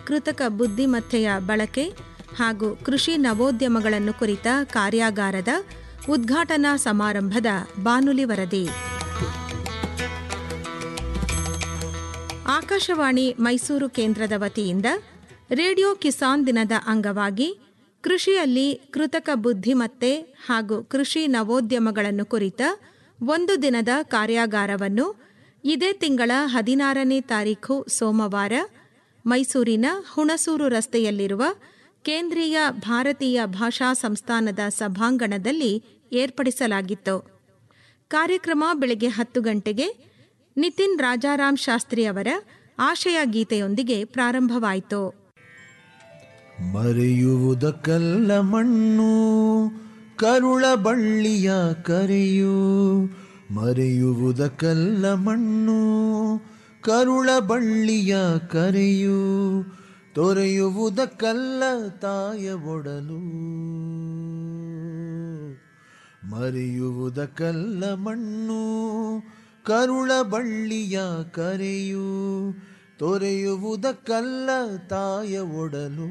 ಕೃತಕ ಬುದ್ಧಿಮತ್ತೆಯ ಬಳಕೆ ಹಾಗೂ ಕೃಷಿ ನವೋದ್ಯಮಗಳನ್ನು ಕುರಿತ ಕಾರ್ಯಾಗಾರದ ಉದ್ಘಾಟನಾ ಸಮಾರಂಭದ ಬಾನುಲಿ ವರದಿ ಆಕಾಶವಾಣಿ ಮೈಸೂರು ಕೇಂದ್ರದ ವತಿಯಿಂದ ರೇಡಿಯೋ ಕಿಸಾನ್ ದಿನದ ಅಂಗವಾಗಿ ಕೃಷಿಯಲ್ಲಿ ಕೃತಕ ಬುದ್ಧಿಮತ್ತೆ ಹಾಗೂ ಕೃಷಿ ನವೋದ್ಯಮಗಳನ್ನು ಕುರಿತ ಒಂದು ದಿನದ ಕಾರ್ಯಾಗಾರವನ್ನು ಇದೇ ತಿಂಗಳ ಹದಿನಾರನೇ ತಾರೀಖು ಸೋಮವಾರ ಮೈಸೂರಿನ ಹುಣಸೂರು ರಸ್ತೆಯಲ್ಲಿರುವ ಕೇಂದ್ರೀಯ ಭಾರತೀಯ ಭಾಷಾ ಸಂಸ್ಥಾನದ ಸಭಾಂಗಣದಲ್ಲಿ ಏರ್ಪಡಿಸಲಾಗಿತ್ತು ಕಾರ್ಯಕ್ರಮ ಬೆಳಗ್ಗೆ ಹತ್ತು ಗಂಟೆಗೆ ನಿತಿನ್ ರಾಜಾರಾಮ್ ಶಾಸ್ತ್ರಿ ಅವರ ಆಶಯ ಗೀತೆಯೊಂದಿಗೆ ಪ್ರಾರಂಭವಾಯಿತು ಮರೆಯುವುದಕ್ಕಲ್ಲ ಮಣ್ಣು ಕರುಳ ಬಳ್ಳಿಯ ಕರೆಯು ಮರೆಯುವುದಕ್ಕಲ್ಲ ಮಣ್ಣು ಕರುಳ ಬಳ್ಳಿಯ ಕರೆಯು ತೊರೆಯುವುದಕ್ಕಲ್ಲ ತಾಯ ಒಡಲು ಮರೆಯುವುದಕ್ಕಲ್ಲ ಮಣ್ಣು ಕರುಳ ಬಳ್ಳಿಯ ಕರೆಯು ತೊರೆಯುವುದಕ್ಕಲ್ಲ ತಾಯ ಒಡಲು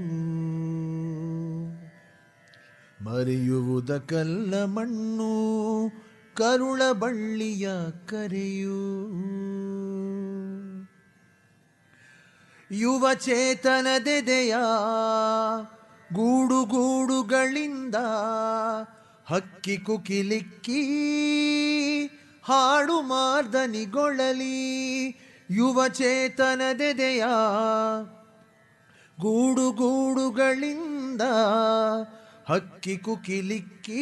ಮರೆಯುವುದಕ್ಕಲ್ಲ ಮಣ್ಣು ಕರುಳ ಬಳ್ಳಿಯ ಕರೆಯು ಯುವ ಚೇತನದೆದೆಯ ಗೂಡು ಗೂಡುಗಳಿಂದ ಹಕ್ಕಿ ಕುಕಿಲಿಕ್ಕಿ ಹಾಡು ಮಾರ್ದನಿಗೊಳ್ಳಲಿ ಯುವ ಚೇತನದೆದೆಯ ಗೂಡು ಗೂಡುಗಳಿಂದ ಹಕ್ಕಿ ಕುಕಿಲಿಕ್ಕಿ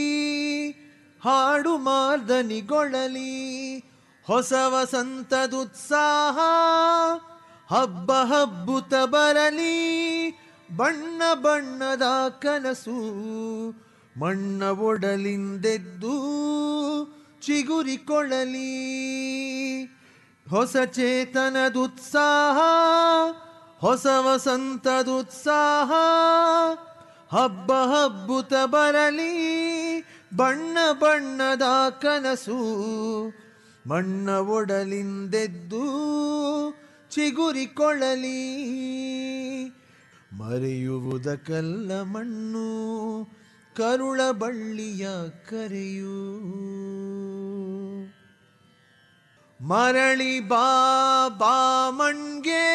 ಹಾಡು ಮಾರ್ದನಿಗೊಳ್ಳಲಿ ಹೊಸ ವಸಂತದುತ್ಸಾಹ ಹಬ್ಬ ಹಬ್ಬುತ ಬರಲಿ ಬಣ್ಣ ಬಣ್ಣದ ಕನಸು ಮಣ್ಣ ಒಡಲಿಂದೆದ್ದು ಚಿಗುರಿಕೊಳ್ಳಲಿ ಹೊಸ ಚೇತನದುತ್ಸಾಹ ಹೊಸ ವಸಂತದುತ್ಸಾಹ ಹಬ್ಬ ಹಬ್ಬುತ ಬರಲಿ ಬಣ್ಣ ಬಣ್ಣದ ಕನಸು ಮಣ್ಣ ಒಡಲಿಂದೆದ್ದು ಚಿಗುರಿಕೊಳ್ಳಲಿ ಮರೆಯುವುದಕ್ಕಲ್ಲ ಮಣ್ಣು ಕರುಳ ಬಳ್ಳಿಯ ಕರೆಯು ಮರಳಿ ಬಾ ಬಾ ಮಣ್ಗೆ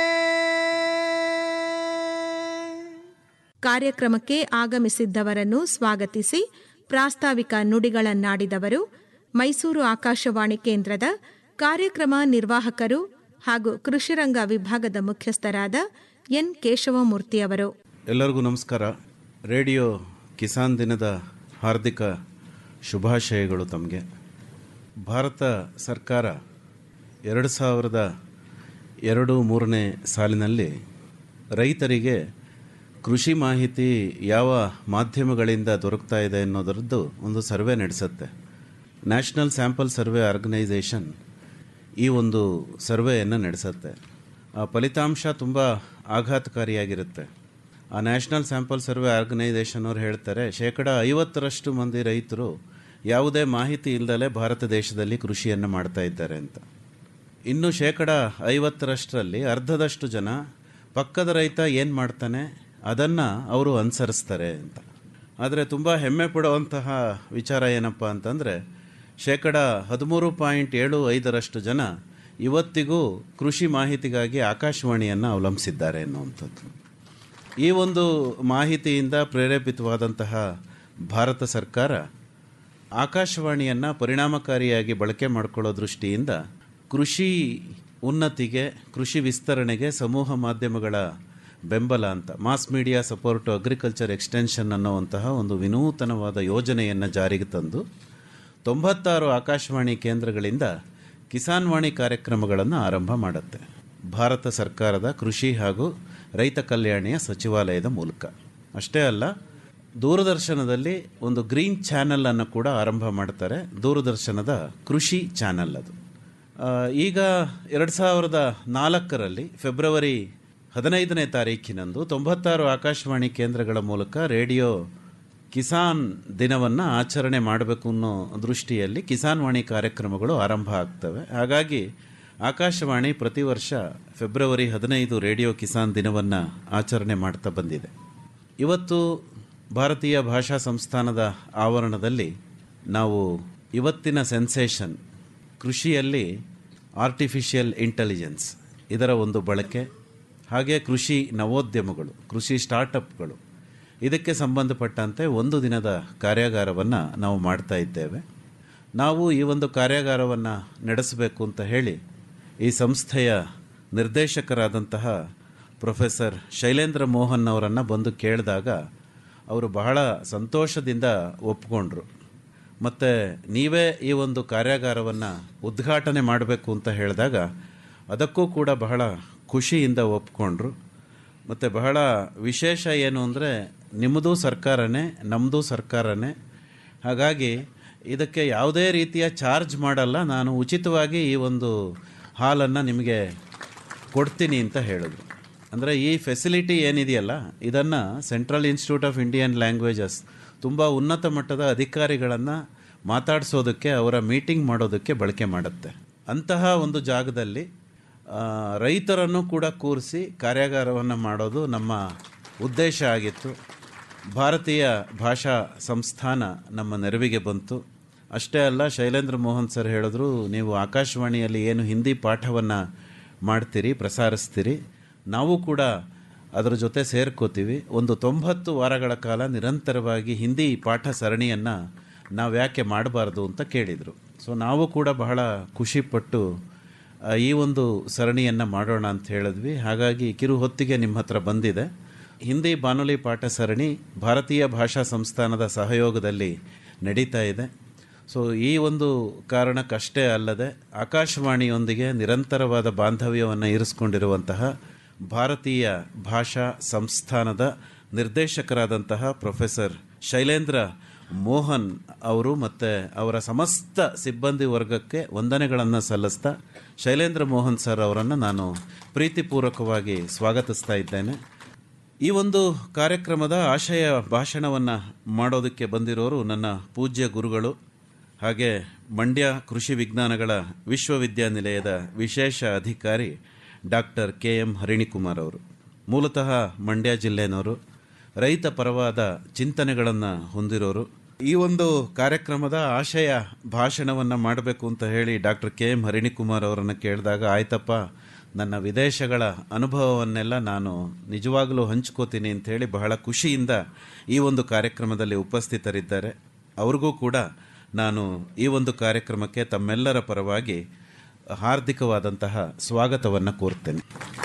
ಕಾರ್ಯಕ್ರಮಕ್ಕೆ ಆಗಮಿಸಿದ್ದವರನ್ನು ಸ್ವಾಗತಿಸಿ ಪ್ರಾಸ್ತಾವಿಕ ನುಡಿಗಳನ್ನಾಡಿದವರು ಮೈಸೂರು ಆಕಾಶವಾಣಿ ಕೇಂದ್ರದ ಕಾರ್ಯಕ್ರಮ ನಿರ್ವಾಹಕರು ಹಾಗೂ ಕೃಷಿರಂಗ ವಿಭಾಗದ ಮುಖ್ಯಸ್ಥರಾದ ಎನ್ ಕೇಶವಮೂರ್ತಿಯವರು ಎಲ್ಲರಿಗೂ ನಮಸ್ಕಾರ ರೇಡಿಯೋ ಕಿಸಾನ್ ದಿನದ ಹಾರ್ದಿಕ ಶುಭಾಶಯಗಳು ತಮಗೆ ಭಾರತ ಸರ್ಕಾರ ಎರಡು ಸಾವಿರದ ಎರಡು ಮೂರನೇ ಸಾಲಿನಲ್ಲಿ ರೈತರಿಗೆ ಕೃಷಿ ಮಾಹಿತಿ ಯಾವ ಮಾಧ್ಯಮಗಳಿಂದ ದೊರಕ್ತಾ ಇದೆ ಅನ್ನೋದರದ್ದು ಒಂದು ಸರ್ವೆ ನಡೆಸುತ್ತೆ ನ್ಯಾಷನಲ್ ಸ್ಯಾಂಪಲ್ ಸರ್ವೆ ಆರ್ಗನೈಸೇಷನ್ ಈ ಒಂದು ಸರ್ವೆಯನ್ನು ನಡೆಸುತ್ತೆ ಆ ಫಲಿತಾಂಶ ತುಂಬ ಆಘಾತಕಾರಿಯಾಗಿರುತ್ತೆ ಆ ನ್ಯಾಷನಲ್ ಸ್ಯಾಂಪಲ್ ಸರ್ವೆ ಆರ್ಗನೈಸೇಷನ್ ಅವ್ರು ಹೇಳ್ತಾರೆ ಶೇಕಡ ಐವತ್ತರಷ್ಟು ಮಂದಿ ರೈತರು ಯಾವುದೇ ಮಾಹಿತಿ ಇಲ್ಲದಲೇ ಭಾರತ ದೇಶದಲ್ಲಿ ಕೃಷಿಯನ್ನು ಮಾಡ್ತಾ ಇದ್ದಾರೆ ಅಂತ ಇನ್ನು ಶೇಕಡ ಐವತ್ತರಷ್ಟರಲ್ಲಿ ಅರ್ಧದಷ್ಟು ಜನ ಪಕ್ಕದ ರೈತ ಏನು ಮಾಡ್ತಾನೆ ಅದನ್ನು ಅವರು ಅನುಸರಿಸ್ತಾರೆ ಅಂತ ಆದರೆ ತುಂಬ ಹೆಮ್ಮೆ ಪಡುವಂತಹ ವಿಚಾರ ಏನಪ್ಪ ಅಂತಂದರೆ ಶೇಕಡ ಹದಿಮೂರು ಪಾಯಿಂಟ್ ಏಳು ಐದರಷ್ಟು ಜನ ಇವತ್ತಿಗೂ ಕೃಷಿ ಮಾಹಿತಿಗಾಗಿ ಆಕಾಶವಾಣಿಯನ್ನು ಅವಲಂಬಿಸಿದ್ದಾರೆ ಅನ್ನುವಂಥದ್ದು ಈ ಒಂದು ಮಾಹಿತಿಯಿಂದ ಪ್ರೇರೇಪಿತವಾದಂತಹ ಭಾರತ ಸರ್ಕಾರ ಆಕಾಶವಾಣಿಯನ್ನು ಪರಿಣಾಮಕಾರಿಯಾಗಿ ಬಳಕೆ ಮಾಡಿಕೊಳ್ಳೋ ದೃಷ್ಟಿಯಿಂದ ಕೃಷಿ ಉನ್ನತಿಗೆ ಕೃಷಿ ವಿಸ್ತರಣೆಗೆ ಸಮೂಹ ಮಾಧ್ಯಮಗಳ ಬೆಂಬಲ ಅಂತ mass media support to agriculture extension ಅನ್ನುವಂತಹ ಒಂದು ವಿನೂತನವಾದ ಯೋಜನೆಯನ್ನು ಜಾರಿಗೆ ತಂದು ತೊಂಬತ್ತಾರು ಆಕಾಶವಾಣಿ ಕೇಂದ್ರಗಳಿಂದ ಕಿಸಾನ್ ವಾಣಿ ಕಾರ್ಯಕ್ರಮಗಳನ್ನು ಆರಂಭ ಮಾಡುತ್ತೆ ಭಾರತ ಸರ್ಕಾರದ ಕೃಷಿ ಹಾಗೂ ರೈತ ಕಲ್ಯಾಣಿಯ ಸಚಿವಾಲಯದ ಮೂಲಕ ಅಷ್ಟೇ ಅಲ್ಲ ದೂರದರ್ಶನದಲ್ಲಿ ಒಂದು ಗ್ರೀನ್ ಚಾನೆಲ್ ಅನ್ನು ಕೂಡ ಆರಂಭ ಮಾಡ್ತಾರೆ ದೂರದರ್ಶನದ ಕೃಷಿ ಚಾನೆಲ್ ಅದು ಆ, ಈಗ ಎರಡು ಸಾವಿರದ ನಾಲ್ಕರಲ್ಲಿ ಫೆಬ್ರವರಿ ಹದಿನೈದನೇ ತಾರೀಕಿನಂದು ತೊಂಬತ್ತಾರು ಆಕಾಶವಾಣಿ ಕೇಂದ್ರಗಳ ಮೂಲಕ ರೇಡಿಯೋ ಕಿಸಾನ್ ದಿನವನ್ನು ಆಚರಣೆ ಮಾಡಬೇಕು ಅನ್ನೋ ದೃಷ್ಟಿಯಲ್ಲಿ ಕಿಸಾನ್ ವಾಣಿ ಕಾರ್ಯಕ್ರಮಗಳು ಆರಂಭ ಆಗ್ತವೆ ಹಾಗಾಗಿ ಆಕಾಶವಾಣಿ ಪ್ರತಿ ವರ್ಷ ಫೆಬ್ರವರಿ ಹದಿನೈದು ರೇಡಿಯೋ ಕಿಸಾನ್ ದಿನವನ್ನು ಆಚರಣೆ ಮಾಡ್ತಾ ಬಂದಿದೆ ಇವತ್ತು ಭಾರತೀಯ ಭಾಷಾ ಸಂಸ್ಥಾನದ ಆವರಣದಲ್ಲಿ ನಾವು ಇವತ್ತಿನ ಸೆನ್ಸೇಷನ್ ಕೃಷಿಯಲ್ಲಿ ಆರ್ಟಿಫಿಷಿಯಲ್ ಇಂಟೆಲಿಜೆನ್ಸ್ ಇದರ ಒಂದು ಬಳಕೆ ಹಾಗೆ ಕೃಷಿ ನವೋದ್ಯಮಗಳು ಕೃಷಿ ಸ್ಟಾರ್ಟಪ್ಗಳು ಇದಕ್ಕೆ ಸಂಬಂಧಪಟ್ಟಂತೆ ಒಂದು ದಿನದ ಕಾರ್ಯಾಗಾರವನ್ನು ನಾವು ಮಾಡ್ತಾ ಇದ್ದೇವೆ ನಾವು ಈ ಒಂದು ಕಾರ್ಯಾಗಾರವನ್ನು ನಡೆಸಬೇಕು ಅಂತ ಹೇಳಿ ಈ ಸಂಸ್ಥೆಯ ನಿರ್ದೇಶಕರಾದಂತಹ ಪ್ರೊಫೆಸರ್ ಶೈಲೇಂದ್ರ ಮೋಹನ್ ಅವರನ್ನು ಬಂದು ಕೇಳಿದಾಗ ಅವರು ಬಹಳ ಸಂತೋಷದಿಂದ ಒಪ್ಕೊಂಡ್ರು ಮತ್ತು ನೀವೇ ಈ ಒಂದು ಕಾರ್ಯಾಗಾರವನ್ನು ಉದ್ಘಾಟನೆ ಮಾಡಬೇಕು ಅಂತ ಹೇಳಿದಾಗ ಅದಕ್ಕೂ ಕೂಡ ಬಹಳ ಖುಷಿಯಿಂದ ಒಪ್ಕೊಂಡ್ರು ಮತ್ತು ಬಹಳ ವಿಶೇಷ ಏನು ಅಂದರೆ ನಿಮ್ಮದು ಸರ್ಕಾರನೇ ನಮ್ಮದು ಸರ್ಕಾರನೇ ಹಾಗಾಗಿ ಇದಕ್ಕೆ ಯಾವುದೇ ರೀತಿಯ ಚಾರ್ಜ್ ಮಾಡಲ್ಲ ನಾನು ಉಚಿತವಾಗಿ ಈ ಒಂದು ಹಾಲನ್ನು ನಿಮಗೆ ಕೊಡ್ತೀನಿ ಅಂತ ಹೇಳಿದ್ರು ಅಂದರೆ ಈ ಫೆಸಿಲಿಟಿ ಏನಿದೆಯಲ್ಲ ಇದನ್ನು central institute of Indian languages ತುಂಬ ಉನ್ನತ ಮಟ್ಟದ ಅಧಿಕಾರಿಗಳನ್ನು ಮಾತಾಡಿಸೋದಕ್ಕೆ ಅವರ ಮೀಟಿಂಗ್ ಮಾಡೋದಕ್ಕೆ ಬಳಕೆ ಮಾಡುತ್ತೆ ಅಂತಹ ಒಂದು ಜಾಗದಲ್ಲಿ ಆ, ರೈತರನ್ನು ಕೂಡ ಕೂರಿಸಿ ಕಾರ್ಯಾಗಾರವನ್ನು ಮಾಡೋದು ನಮ್ಮ ಉದ್ದೇಶ ಆಗಿತ್ತು ಭಾರತೀಯ ಭಾಷಾ ಸಂಸ್ಥಾನ ನಮ್ಮ ನೆರವಿಗೆ ಬಂತು ಅಷ್ಟೇ ಅಲ್ಲ ಶೈಲೇಂದ್ರ ಮೋಹನ್ ಸರ್ ಹೇಳಿದ್ರು ನೀವು ಆಕಾಶವಾಣಿಯಲ್ಲಿ ಏನು ಹಿಂದಿ ಪಾಠವನ್ನು ಮಾಡ್ತೀರಿ ಪ್ರಸಾರಿಸ್ತೀರಿ ನಾವು ಕೂಡ ಅದರ ಜೊತೆ ಸೇರ್ಕೋತೀವಿ ಒಂದು ತೊಂಬತ್ತು ವಾರಗಳ ಕಾಲ ನಿರಂತರವಾಗಿ ಹಿಂದಿ ಪಾಠ ಸರಣಿಯನ್ನು ನಾವು ಯಾಕೆ ಮಾಡಬಾರ್ದು ಅಂತ ಕೇಳಿದರು ಸೊ ನಾವು ಕೂಡ ಬಹಳ ಖುಷಿಪಟ್ಟು ಆ, ಈ ಒಂದು ಸರಣಿಯನ್ನು ಮಾಡೋಣ ಅಂತ ಹೇಳಿದ್ವಿ ಹಾಗಾಗಿ ಕಿರು ಹೊತ್ತಿಗೆ ನಿಮ್ಮ ಹತ್ರ ಬಂದಿದೆ ಹಿಂದಿ ಬಾನುಲಿ ಪಾಠ ಸರಣಿ ಭಾರತೀಯ ಭಾಷಾ ಸಂಸ್ಥಾನದ ಸಹಯೋಗದಲ್ಲಿ ನಡೀತಾ ಇದೆ ಸೊ ಈ ಒಂದು ಕಾರಣಕ್ಕಷ್ಟೇ ಅಲ್ಲದೆ ಆಕಾಶವಾಣಿಯೊಂದಿಗೆ ನಿರಂತರವಾದ ಬಾಂಧವ್ಯವನ್ನು ಇರಿಸ್ಕೊಂಡಿರುವಂತಹ ಭಾರತೀಯ ಭಾಷಾ ಸಂಸ್ಥಾನದ ನಿರ್ದೇಶಕರಾದಂತಹ ಪ್ರೊಫೆಸರ್ ಶೈಲೇಂದ್ರ ಮೋಹನ್ ಅವರು ಮತ್ತು ಅವರ ಸಮಸ್ತ ಸಿಬ್ಬಂದಿ ವರ್ಗಕ್ಕೆ ವಂದನೆಗಳನ್ನು ಸಲ್ಲಿಸ್ತಾ ಶೈಲೇಂದ್ರ ಮೋಹನ್ ಸರ್ ಅವರನ್ನು ನಾನು ಪ್ರೀತಿಪೂರ್ವಕವಾಗಿ ಸ್ವಾಗತಿಸ್ತಾ ಇದ್ದೇನೆ ಈ ಒಂದು ಕಾರ್ಯಕ್ರಮದ ಆಶಯ ಭಾಷಣವನ್ನು ಮಾಡೋದಕ್ಕೆ ಬಂದಿರೋರು ನನ್ನ ಪೂಜ್ಯ ಗುರುಗಳು ಹಾಗೆ ಮಂಡ್ಯ ಕೃಷಿ ವಿಜ್ಞಾನಗಳ ವಿಶ್ವವಿದ್ಯಾನಿಲಯದ ವಿಶೇಷ ಅಧಿಕಾರಿ ಡಾಕ್ಟರ್ ಕೆ ಎಂ ಹರಿಣಿಕುಮಾರ್ ಅವರು ಮೂಲತಃ ಮಂಡ್ಯ ಜಿಲ್ಲೆನವರು ರೈತ ಪರವಾದ ಚಿಂತನೆಗಳನ್ನು ಹೊಂದಿರೋರು ಈ ಒಂದು ಕಾರ್ಯಕ್ರಮದ ಆಶಯ ಭಾಷಣವನ್ನು ಮಾಡಬೇಕು ಅಂತ ಹೇಳಿ ಡಾಕ್ಟರ್ ಕೆ ಎಂ ಹರಿಣಿಕುಮಾರ್ ಅವರನ್ನು ಕೇಳಿದಾಗ ಆಯ್ತಪ್ಪ ನನ್ನ ವಿದೇಶಗಳ ಅನುಭವವನ್ನೆಲ್ಲ ನಾನು ನಿಜವಾಗಲೂ ಹಂಚ್ಕೋತೀನಿ ಅಂತ ಹೇಳಿ ಬಹಳ ಖುಷಿಯಿಂದ ಈ ಒಂದು ಕಾರ್ಯಕ್ರಮದಲ್ಲಿ ಉಪಸ್ಥಿತರಿದ್ದಾರೆ ಅವ್ರಿಗೂ ಕೂಡ ನಾನು ಈ ಒಂದು ಕಾರ್ಯಕ್ರಮಕ್ಕೆ ತಮ್ಮೆಲ್ಲರ ಪರವಾಗಿ ಹಾರ್ದಿಕವಾದಂತಹ ಸ್ವಾಗತವನ್ನು ಕೋರ್ತೇನೆ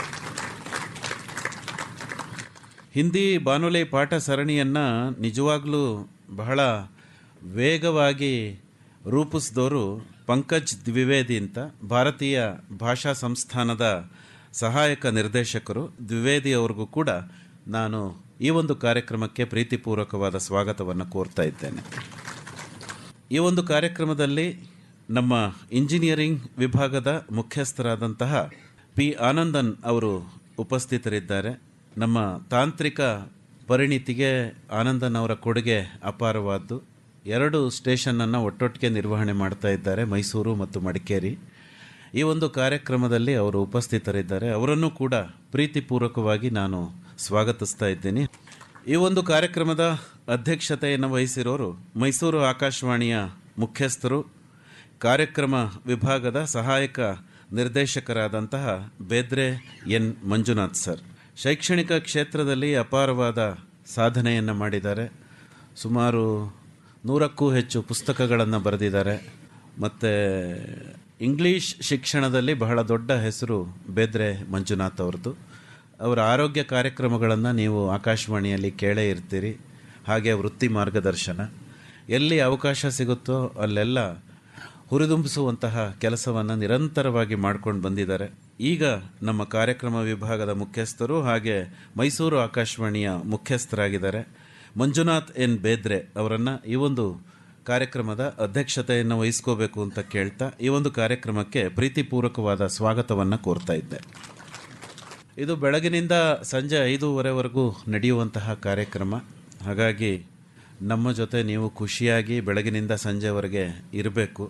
ಹಿಂದಿ ಬಾನುಲಿ ಪಾಠ ಸರಣಿಯನ್ನು ನಿಜವಾಗ್ಲೂ ಬಹಳ ವೇಗವಾಗಿ ರೂಪಿಸಿದವರು ಪಂಕಜ್ ದ್ವಿವೇದಿ ಅಂತ ಭಾರತೀಯ ಭಾಷಾ ಸಂಸ್ಥಾನದ ಸಹಾಯಕ ನಿರ್ದೇಶಕರು ದ್ವಿವೇದಿ ಅವ್ರಿಗೂ ಕೂಡ ನಾನು ಈ ಒಂದು ಕಾರ್ಯಕ್ರಮಕ್ಕೆ ಪ್ರೀತಿಪೂರ್ವಕವಾದ ಸ್ವಾಗತವನ್ನು ಕೋರ್ತಾ ಇದ್ದೇನೆ ಈ ಒಂದು ಕಾರ್ಯಕ್ರಮದಲ್ಲಿ ನಮ್ಮ ಇಂಜಿನಿಯರಿಂಗ್ ವಿಭಾಗದ ಮುಖ್ಯಸ್ಥರಾದಂತಹ ಪಿ ಆನಂದನ್ ಅವರು ಉಪಸ್ಥಿತರಿದ್ದಾರೆ ನಮ್ಮ ತಾಂತ್ರಿಕ ಪರಿಣಿತಿಗೆ ಆನಂದನ್ ಅವರ ಕೊಡುಗೆ ಅಪಾರವಾದ್ದು ಎರಡು ಸ್ಟೇಷನ್ನನ್ನು ಒಟ್ಟೊಟ್ಟಿಗೆ ನಿರ್ವಹಣೆ ಮಾಡ್ತಾ ಇದ್ದಾರೆ ಮೈಸೂರು ಮತ್ತು ಮಡಿಕೇರಿ ಈ ಒಂದು ಕಾರ್ಯಕ್ರಮದಲ್ಲಿ ಅವರು ಉಪಸ್ಥಿತರಿದ್ದಾರೆ ಅವರನ್ನು ಕೂಡ ಪ್ರೀತಿಪೂರ್ವಕವಾಗಿ ನಾನು ಸ್ವಾಗತಿಸ್ತಾ ಇದ್ದೀನಿ ಈ ಒಂದು ಕಾರ್ಯಕ್ರಮದ ಅಧ್ಯಕ್ಷತೆಯನ್ನು ವಹಿಸಿರೋರು ಮೈಸೂರು ಆಕಾಶವಾಣಿಯ ಮುಖ್ಯಸ್ಥರು ಕಾರ್ಯಕ್ರಮ ವಿಭಾಗದ ಸಹಾಯಕ ನಿರ್ದೇಶಕರಾದಂತಹ ಬೇದ್ರೆ ಎನ್ ಮಂಜುನಾಥ್ ಸರ್ ಶೈಕ್ಷಣಿಕ ಕ್ಷೇತ್ರದಲ್ಲಿ ಅಪಾರವಾದ ಸಾಧನೆಯನ್ನು ಮಾಡಿದ್ದಾರೆ ಸುಮಾರು ನೂರಕ್ಕೂ ಹೆಚ್ಚು ಪುಸ್ತಕಗಳನ್ನು ಬರೆದಿದ್ದಾರೆ ಮತ್ತು ಇಂಗ್ಲೀಷ್ ಶಿಕ್ಷಣದಲ್ಲಿ ಬಹಳ ದೊಡ್ಡ ಹೆಸರು ಬೇದ್ರೆ ಮಂಜುನಾಥ್ ಅವ್ರದ್ದು ಅವರ ಆರೋಗ್ಯ ಕಾರ್ಯಕ್ರಮಗಳನ್ನು ನೀವು ಆಕಾಶವಾಣಿಯಲ್ಲಿ ಕೇಳೇ ಇರ್ತೀರಿ ಹಾಗೆ ವೃತ್ತಿ ಮಾರ್ಗದರ್ಶನ ಎಲ್ಲಿ ಅವಕಾಶ ಸಿಗುತ್ತೋ ಅಲ್ಲೆಲ್ಲ ಹುರಿದುಂಬಿಸುವಂತಹ ಕೆಲಸವನ್ನು ನಿರಂತರವಾಗಿ ಮಾಡ್ಕೊಂಡು ಬಂದಿದ್ದಾರೆ ಈಗ ನಮ್ಮ ಕಾರ್ಯಕ್ರಮ ವಿಭಾಗದ ಮುಖ್ಯಸ್ಥರು ಹಾಗೆ ಮೈಸೂರು ಆಕಾಶವಾಣಿಯ ಮುಖ್ಯಸ್ಥರಾಗಿದ್ದಾರೆ ಮಂಜುನಾಥ್ ಎನ್ ಬೇದ್ರೆ ಅವರನ್ನು ಈ ಒಂದು ಕಾರ್ಯಕ್ರಮದ ಅಧ್ಯಕ್ಷತೆಯನ್ನು ವಹಿಸ್ಕೋಬೇಕು ಅಂತ ಕೇಳ್ತಾ ಈ ಒಂದು ಕಾರ್ಯಕ್ರಮಕ್ಕೆ ಪ್ರೀತಿಪೂರ್ವಕವಾದ ಸ್ವಾಗತವನ್ನು ಕೋರ್ತಾ ಇದ್ದೆ ಇದು ಬೆಳಗಿನಿಂದ ಸಂಜೆ ಐದೂವರೆವರೆಗೂ ನಡೆಯುವಂತಹ ಕಾರ್ಯಕ್ರಮ ಹಾಗಾಗಿ ನಮ್ಮ ಜೊತೆ ನೀವು ಖುಷಿಯಾಗಿ ಬೆಳಗಿನಿಂದ ಸಂಜೆವರೆಗೆ ಇರಬೇಕು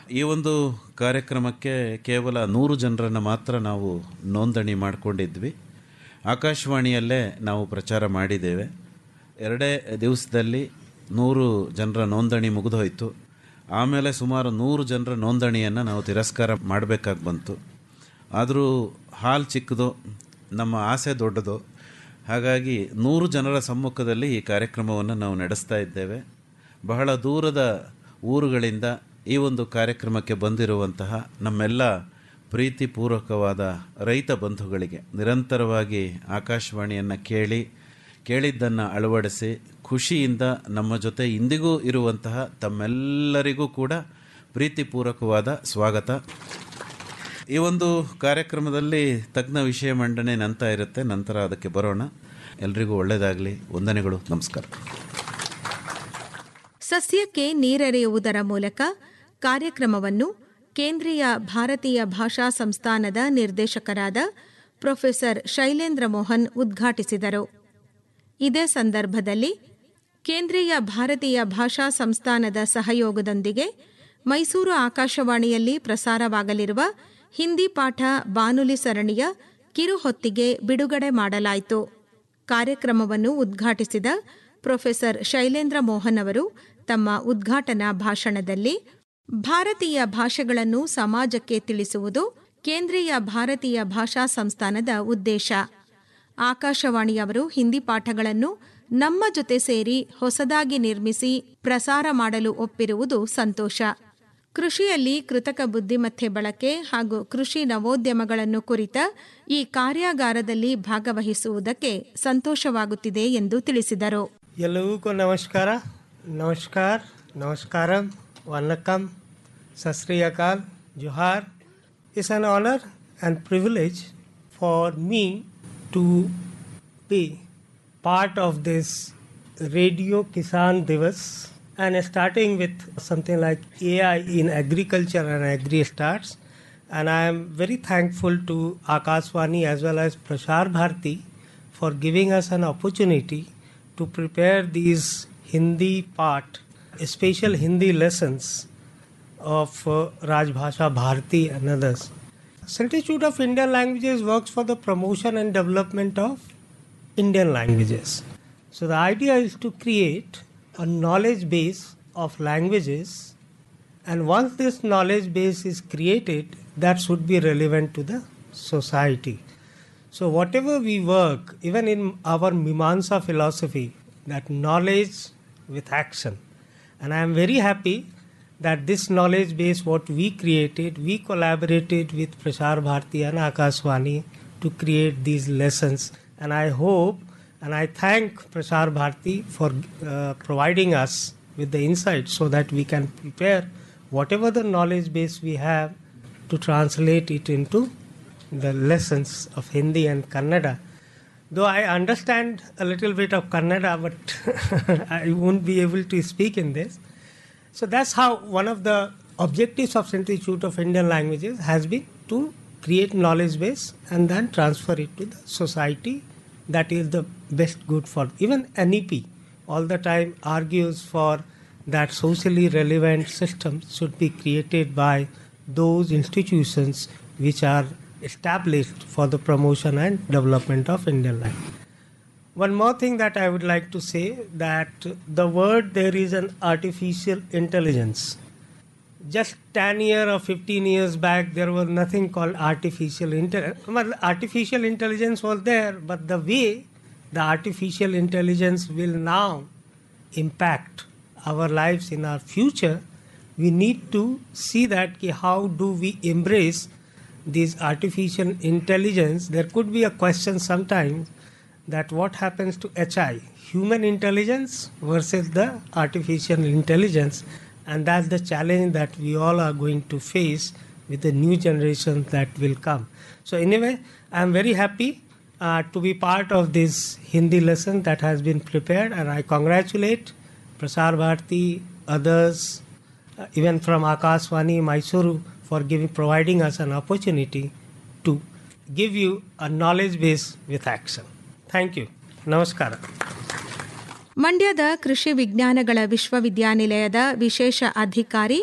ಈ ಒಂದು ಕಾರ್ಯಕ್ರಮಕ್ಕೆ ಕೇವಲ ನೂರು ಜನರನ್ನು ಮಾತ್ರ ನಾವು ನೋಂದಣಿ ಮಾಡಿಕೊಂಡಿದ್ವಿ ಆಕಾಶವಾಣಿಯಲ್ಲೇ ನಾವು ಪ್ರಚಾರ ಮಾಡಿದ್ದೇವೆ ಎರಡೇ ದಿವಸದಲ್ಲಿ ನೂರು ಜನರ ನೋಂದಣಿ ಮುಗಿದೋಯ್ತು ಆಮೇಲೆ ಸುಮಾರು ನೂರು ಜನರ ನೋಂದಣಿಯನ್ನು ನಾವು ತಿರಸ್ಕಾರ ಮಾಡಬೇಕಾಗಿ ಬಂತು ಆದರೂ ಹಾಲ್ ಚಿಕ್ಕದು ನಮ್ಮ ಆಸೆ ದೊಡ್ಡದು ಹಾಗಾಗಿ ನೂರು ಜನರ ಸಮ್ಮುಖದಲ್ಲಿ ಈ ಕಾರ್ಯಕ್ರಮವನ್ನು ನಾವು ನಡೆಸ್ತಾ ಇದ್ದೇವೆ ಬಹಳ ದೂರದ ಊರುಗಳಿಂದ ಈ ಒಂದು ಕಾರ್ಯಕ್ರಮಕ್ಕೆ ಬಂದಿರುವಂತಹ ನಮ್ಮೆಲ್ಲ ಪ್ರೀತಿಪೂರ್ವಕವಾದ ರೈತ ಬಂಧುಗಳಿಗೆ ನಿರಂತರವಾಗಿ ಆಕಾಶವಾಣಿಯನ್ನು ಕೇಳಿ ಕೇಳಿದ್ದನ್ನು ಅಳವಡಿಸಿ ಖುಷಿಯಿಂದ ನಮ್ಮ ಜೊತೆ ಇಂದಿಗೂ ಇರುವಂತಹ ತಮ್ಮೆಲ್ಲರಿಗೂ ಕೂಡ ಪ್ರೀತಿಪೂರ್ವಕವಾದ ಸ್ವಾಗತ ಈ ಒಂದು ಕಾರ್ಯಕ್ರಮದಲ್ಲಿ ತಜ್ಞ ವಿಷಯ ಮಂಡನೆ ನಂತರ ಇರುತ್ತೆ ನಂತರ ಅದಕ್ಕೆ ಬರೋಣ ಎಲ್ರಿಗೂ ಒಳ್ಳೆಯದಾಗಲಿ ವಂದನೆಗಳು ನಮಸ್ಕಾರ ಸಸ್ಯಕ್ಕೆ ನೀರೆರೆಯುವುದರ ಮೂಲಕ ಕಾರ್ಯಕ್ರಮವನ್ನು ಕೇಂದ್ರೀಯ ಭಾರತೀಯ ಭಾಷಾ ಸಂಸ್ಥಾನದ ನಿರ್ದೇಶಕರಾದ ಪ್ರೊಫೆಸರ್ ಶೈಲೇಂದ್ರ ಮೋಹನ್ ಉದ್ಘಾಟಿಸಿದರು ಇದೇ ಸಂದರ್ಭದಲ್ಲಿ ಕೇಂದ್ರೀಯ ಭಾರತೀಯ ಭಾಷಾ ಸಂಸ್ಥಾನದ ಸಹಯೋಗದೊಂದಿಗೆ ಮೈಸೂರು ಆಕಾಶವಾಣಿಯಲ್ಲಿ ಪ್ರಸಾರವಾಗಲಿರುವ ಹಿಂದಿ ಪಾಠ ಬಾನುಲಿ ಸರಣಿಯ ಕಿರುಹೊತ್ತಿಗೆ ಬಿಡುಗಡೆ ಮಾಡಲಾಯಿತು ಕಾರ್ಯಕ್ರಮವನ್ನು ಉದ್ಘಾಟಿಸಿದ ಪ್ರೊಫೆಸರ್ ಶೈಲೇಂದ್ರ ಮೋಹನ್ ಅವರು ತಮ್ಮ ಉದ್ಘಾಟನಾ ಭಾಷಣದಲ್ಲಿ ಭಾರತೀಯ ಭಾಷೆಗಳನ್ನು ಸಮಾಜಕ್ಕೆ ತಿಳಿಸುವುದು ಕೇಂದ್ರೀಯ ಭಾರತೀಯ ಭಾಷಾ ಸಂಸ್ಥಾನದ ಉದ್ದೇಶ ಆಕಾಶವಾಣಿಯವರು ಹಿಂದಿ ಪಾಠಗಳನ್ನು ನಮ್ಮ ಜೊತೆ ಸೇರಿ ಹೊಸದಾಗಿ ನಿರ್ಮಿಸಿ ಪ್ರಸಾರ ಮಾಡಲು ಒಪ್ಪಿರುವುದು ಸಂತೋಷ ಕೃಷಿಯಲ್ಲಿ ಕೃತಕ ಬುದ್ಧಿಮತ್ತೆ ಬಳಕೆ ಹಾಗೂ ಕೃಷಿ ನವೋದ್ಯಮಗಳನ್ನು ಕುರಿತ ಈ ಕಾರ್ಯಾಗಾರದಲ್ಲಿ ಭಾಗವಹಿಸುವುದಕ್ಕೆ ಸಂತೋಷವಾಗುತ್ತಿದೆ ಎಂದು ತಿಳಿಸಿದರು ಎಲ್ಲರಿಗೂ ನಮಸ್ಕಾರ ನಮಸ್ಕಾರ ನಮಸ್ಕಾರಂ ವನ್ನಕಂ ಸತ್ ಶ್ರೀ ಅಕಾಲ್ ಜೋಹಾರ್ it's an honour and privilege for me to be part of this Radio Kisan Divas and starting with something like AI in agriculture and agri starts. And I am very thankful to Akashwani as well as Prashar Bharti for giving us an opportunity to prepare these Hindi part, special Hindi lessons of uh, Rajbhasha Bharti and others. Institute of Indian Languages works for the promotion and development of Indian languages. So the idea is to create a knowledge base of languages, and once this knowledge base is created, that should be relevant to the society. So whatever we work, even in our Mimamsa philosophy, that knowledge with action, and I am very happy that this knowledge base, what we created, we collaborated with Prashar Bharti and Akashwani to create these lessons. And I hope and I thank Prashar Bharti for uh, providing us with the insight so that we can prepare whatever the knowledge base we have to translate it into the lessons of Hindi and Kannada. Though I understand a little bit of Kannada, but I won't be able to speak in this. So that's how one of the objectives of Central Institute of Indian Languages has been to create knowledge base and then transfer it to the society that is the best good for even NEP all the time argues for that socially relevant systems should be created by those institutions which are established for the promotion and development of Indian language. One more thing that I would like to say that the word there is an artificial intelligence. Just 10 year or 15 years back, there was nothing called artificial intelligence. Well, artificial intelligence was there, but the way the artificial intelligence will now impact our lives in our future, we need to see that ki how do we embrace this artificial intelligence. There could be a question sometimes that what happens to HI, human intelligence versus the artificial intelligence, and that's the challenge that we all are going to face with the new generations that will come. So, anyway, I'm very happy uh, to be part of this Hindi lesson that has been prepared, and I congratulate Prasar Bharti, others, uh, even from Akashwani, Mysuru, for giving, providing us an opportunity to give you a knowledge base with action. Thank you. Namaskara. ಮಂಡ್ಯದ ಕೃಷಿ ವಿಜ್ಞಾನಗಳ ವಿಶ್ವವಿದ್ಯಾನಿಲಯದ ವಿಶೇಷ ಅಧಿಕಾರಿ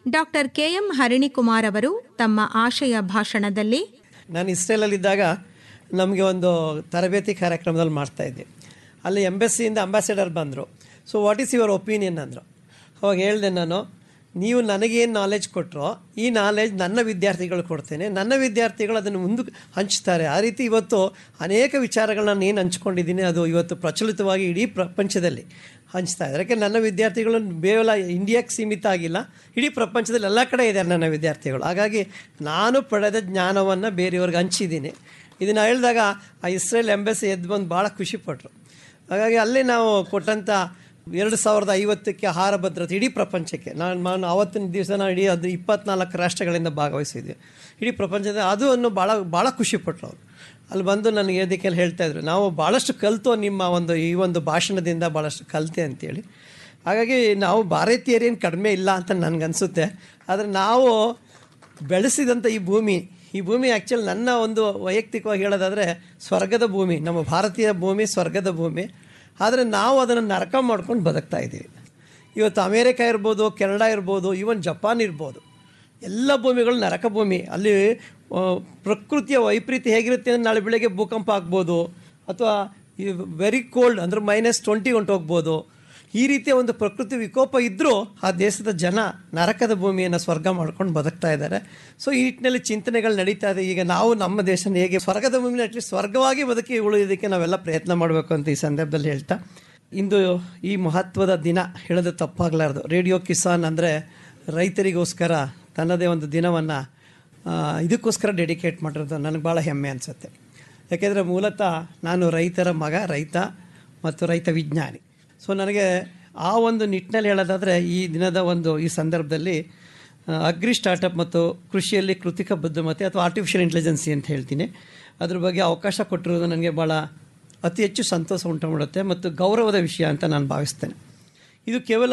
doctor KM ಹರಿಣಿಕುಮಾರ್ ಅವರು ತಮ್ಮ ಆಶಯ ಭಾಷಣದಲ್ಲಿ ನಾನು ಇಸ್ರೇಲಲ್ಲಿದ್ದಾಗ ನಮಗೆ ಒಂದು ತರಬೇತಿ ಕಾರ್ಯಕ್ರಮದಲ್ಲಿ ಮಾಡ್ತಾ ಇದ್ದೆ ಅಲ್ಲಿ ಎಂಬೆಸ್ಸಿಯಿಂದ ಅಂಬಾಸಿಡರ್ ಬಂದರು so what is your opinion ಅಂದರು ಅವಾಗ ಹೇಳಿದೆ ನಾನು ನೀವು ನನಗೇನು ನಾಲೆಜ್ ಕೊಟ್ಟರೋ ಈ ನಾಲೆಜ್ ನನ್ನ ವಿದ್ಯಾರ್ಥಿಗಳು ಕೊಡ್ತೇನೆ ನನ್ನ ವಿದ್ಯಾರ್ಥಿಗಳು ಅದನ್ನು ಮುಂದಕ್ಕೆ ಹಂಚ್ತಾರೆ ಆ ರೀತಿ ಇವತ್ತು ಅನೇಕ ವಿಚಾರಗಳನ್ನ ಏನು ಹಂಚ್ಕೊಂಡಿದ್ದೀನಿ ಅದು ಇವತ್ತು ಪ್ರಚಲಿತವಾಗಿ ಇಡೀ ಪ್ರಪಂಚದಲ್ಲಿ ಹಂಚ್ತಾ ಇದ್ದಾರೆ ಯಾಕೆ ನನ್ನ ವಿದ್ಯಾರ್ಥಿಗಳು ಕೇವಲ ಇಂಡಿಯಾಕ್ಕೆ ಸೀಮಿತ ಆಗಿಲ್ಲ ಇಡೀ ಪ್ರಪಂಚದಲ್ಲಿ ಎಲ್ಲ ಕಡೆ ಇದ್ದಾರೆ ನನ್ನ ವಿದ್ಯಾರ್ಥಿಗಳು ಹಾಗಾಗಿ ನಾನು ಪಡೆದ ಜ್ಞಾನವನ್ನು ಬೇರೆಯವ್ರಿಗೆ ಹಂಚಿದ್ದೀನಿ ಇದನ್ನು ಹೇಳಿದಾಗ ಆ ಇಸ್ರೇಲ್ ಎಂಬೆಸಿ ಎದ್ದು ಬಂದು ಭಾಳ ಖುಷಿಪಟ್ಟರು ಹಾಗಾಗಿ ಅಲ್ಲೇ ನಾವು ಕೊಟ್ಟಂಥ ಎರಡು ಸಾವಿರದ ಐವತ್ತಕ್ಕೆ ಆಹಾರ ಭದ್ರತೆ ಇಡೀ ಪ್ರಪಂಚಕ್ಕೆ ನಾನು ನಾನು ಆವತ್ತಿನ ದಿವಸ ನಾನು ಇಡೀ ಅದು ಇಪ್ಪತ್ನಾಲ್ಕು ರಾಷ್ಟ್ರಗಳಿಂದ ಭಾಗವಹಿಸಿದ್ದೆ ಇಡೀ ಪ್ರಪಂಚದ ಅದು ಅನ್ನು ಭಾಳ ಭಾಳ ಖುಷಿಪಟ್ಟರು ಅವರು ಅಲ್ಲಿ ಬಂದು ನನಗೆ ಇದಕ್ಕೆಲ್ಲ ಹೇಳ್ತಾ ಇದ್ರು ನಾವು ಭಾಳಷ್ಟು ಕಲಿತು ನಿಮ್ಮ ಒಂದು ಈ ಒಂದು ಭಾಷಣದಿಂದ ಭಾಳಷ್ಟು ಕಲಿತೆ ಅಂತೇಳಿ ಹಾಗಾಗಿ ನಾವು ಭಾರತೀಯರೇನು ಕಡಿಮೆ ಇಲ್ಲ ಅಂತ ನನಗನ್ಸುತ್ತೆ ಆದರೆ ನಾವು ಬೆಳೆಸಿದಂಥ ಈ ಭೂಮಿ ಈ ಭೂಮಿ ಆ್ಯಕ್ಚುಲಿ ನನ್ನ ಒಂದು ವೈಯಕ್ತಿಕವಾಗಿ ಹೇಳೋದಾದರೆ ಸ್ವರ್ಗದ ಭೂಮಿ ನಮ್ಮ ಭಾರತೀಯ ಭೂಮಿ ಸ್ವರ್ಗದ ಭೂಮಿ ಆದರೆ ನಾವು ಅದನ್ನು ನರಕ ಮಾಡ್ಕೊಂಡು ಬದುಕ್ತಾ ಇದ್ದೀವಿ ಇವತ್ತು ಅಮೇರಿಕ ಇರ್ಬೋದು ಕೆನಡಾ ಇರ್ಬೋದು ಈವನ್ ಜಪಾನ್ ಇರ್ಬೋದು ಎಲ್ಲ ಭೂಮಿಗಳು ನರಕ ಭೂಮಿ ಅಲ್ಲಿ ಆ, ಪ್ರಕೃತಿಯ ವೈಪರೀತ್ಯ ಹೇಗಿರುತ್ತೆ ಅಂದರೆ ನಾಳೆ ಬೆಳಗ್ಗೆ ಭೂಕಂಪ ಆಗ್ಬೋದು ಅಥವಾ ಈ ವೆರಿ ಕೋಲ್ಡ್ ಅಂದರೆ ಮೈನಸ್ ಟ್ವೆಂಟಿ ಹೊಂಟು ಹೋಗ್ಬೋದು ಈ ರೀತಿಯ ಒಂದು ಪ್ರಕೃತಿ ವಿಕೋಪ ಇದ್ದರೂ ಆ ದೇಶದ ಜನ ನರಕದ ಭೂಮಿಯನ್ನು ಸ್ವರ್ಗ ಮಾಡ್ಕೊಂಡು ಬದುಕ್ತಾ ಇದ್ದಾರೆ ಸೊ ಈ ನಿಟ್ಟಿನಲ್ಲಿ ಚಿಂತನೆಗಳು ನಡೀತಾ ಇದೆ ಈಗ ನಾವು ನಮ್ಮ ದೇಶನ ಹೇಗೆ ಸ್ವರ್ಗದ ಭೂಮಿನ ಅಟ್ಲೀಸ್ಟ್ ಸ್ವರ್ಗವಾಗಿ ಬದುಕಿ ಉಳಿಯೋದಕ್ಕೆ ನಾವೆಲ್ಲ ಪ್ರಯತ್ನ ಮಾಡಬೇಕು ಅಂತ ಈ ಸಂದರ್ಭದಲ್ಲಿ ಹೇಳ್ತಾ ಇಂದು ಈ ಮಹತ್ವದ ದಿನ ಹೇಳೋದು ತಪ್ಪಾಗಲಾರ್ದು ರೇಡಿಯೋ ಕಿಸಾನ್ ಅಂದರೆ ರೈತರಿಗೋಸ್ಕರ ತನ್ನದೇ ಒಂದು ದಿನವನ್ನು ಇದಕ್ಕೋಸ್ಕರ ಡೆಡಿಕೇಟ್ ಮಾಡಿರೋದು ನನಗೆ ಭಾಳ ಹೆಮ್ಮೆ ಅನಿಸುತ್ತೆ ಯಾಕೆಂದರೆ ಮೂಲತಃ ನಾನು ರೈತರ ಮಗ ರೈತ ಮತ್ತು ರೈತ ವಿಜ್ಞಾನಿ ಸೊ ನನಗೆ ಆ ಒಂದು ನಿಟ್ಟಿನಲ್ಲಿ ಹೇಳೋದಾದರೆ ಈ ದಿನದ ಒಂದು ಈ ಸಂದರ್ಭದಲ್ಲಿ ಆ, ಅಗ್ರಿ ಸ್ಟಾರ್ಟಪ್ ಮತ್ತು ಕೃಷಿಯಲ್ಲಿ ಕೃತಿಕ ಬುದ್ಧಿಮತ್ತೆ ಅಥವಾ ಆರ್ಟಿಫಿಷಿಯಲ್ ಇಂಟೆಲಿಜೆನ್ಸಿ ಅಂತ ಹೇಳ್ತೀನಿ ಅದ್ರ ಬಗ್ಗೆ ಅವಕಾಶ ಕೊಟ್ಟಿರೋದು ನನಗೆ ಭಾಳ ಅತಿ ಹೆಚ್ಚು ಸಂತೋಷ ಉಂಟು ಮಾಡುತ್ತೆ ಮತ್ತು ಗೌರವದ ವಿಷಯ ಅಂತ ನಾನು ಭಾವಿಸ್ತೇನೆ ಇದು ಕೇವಲ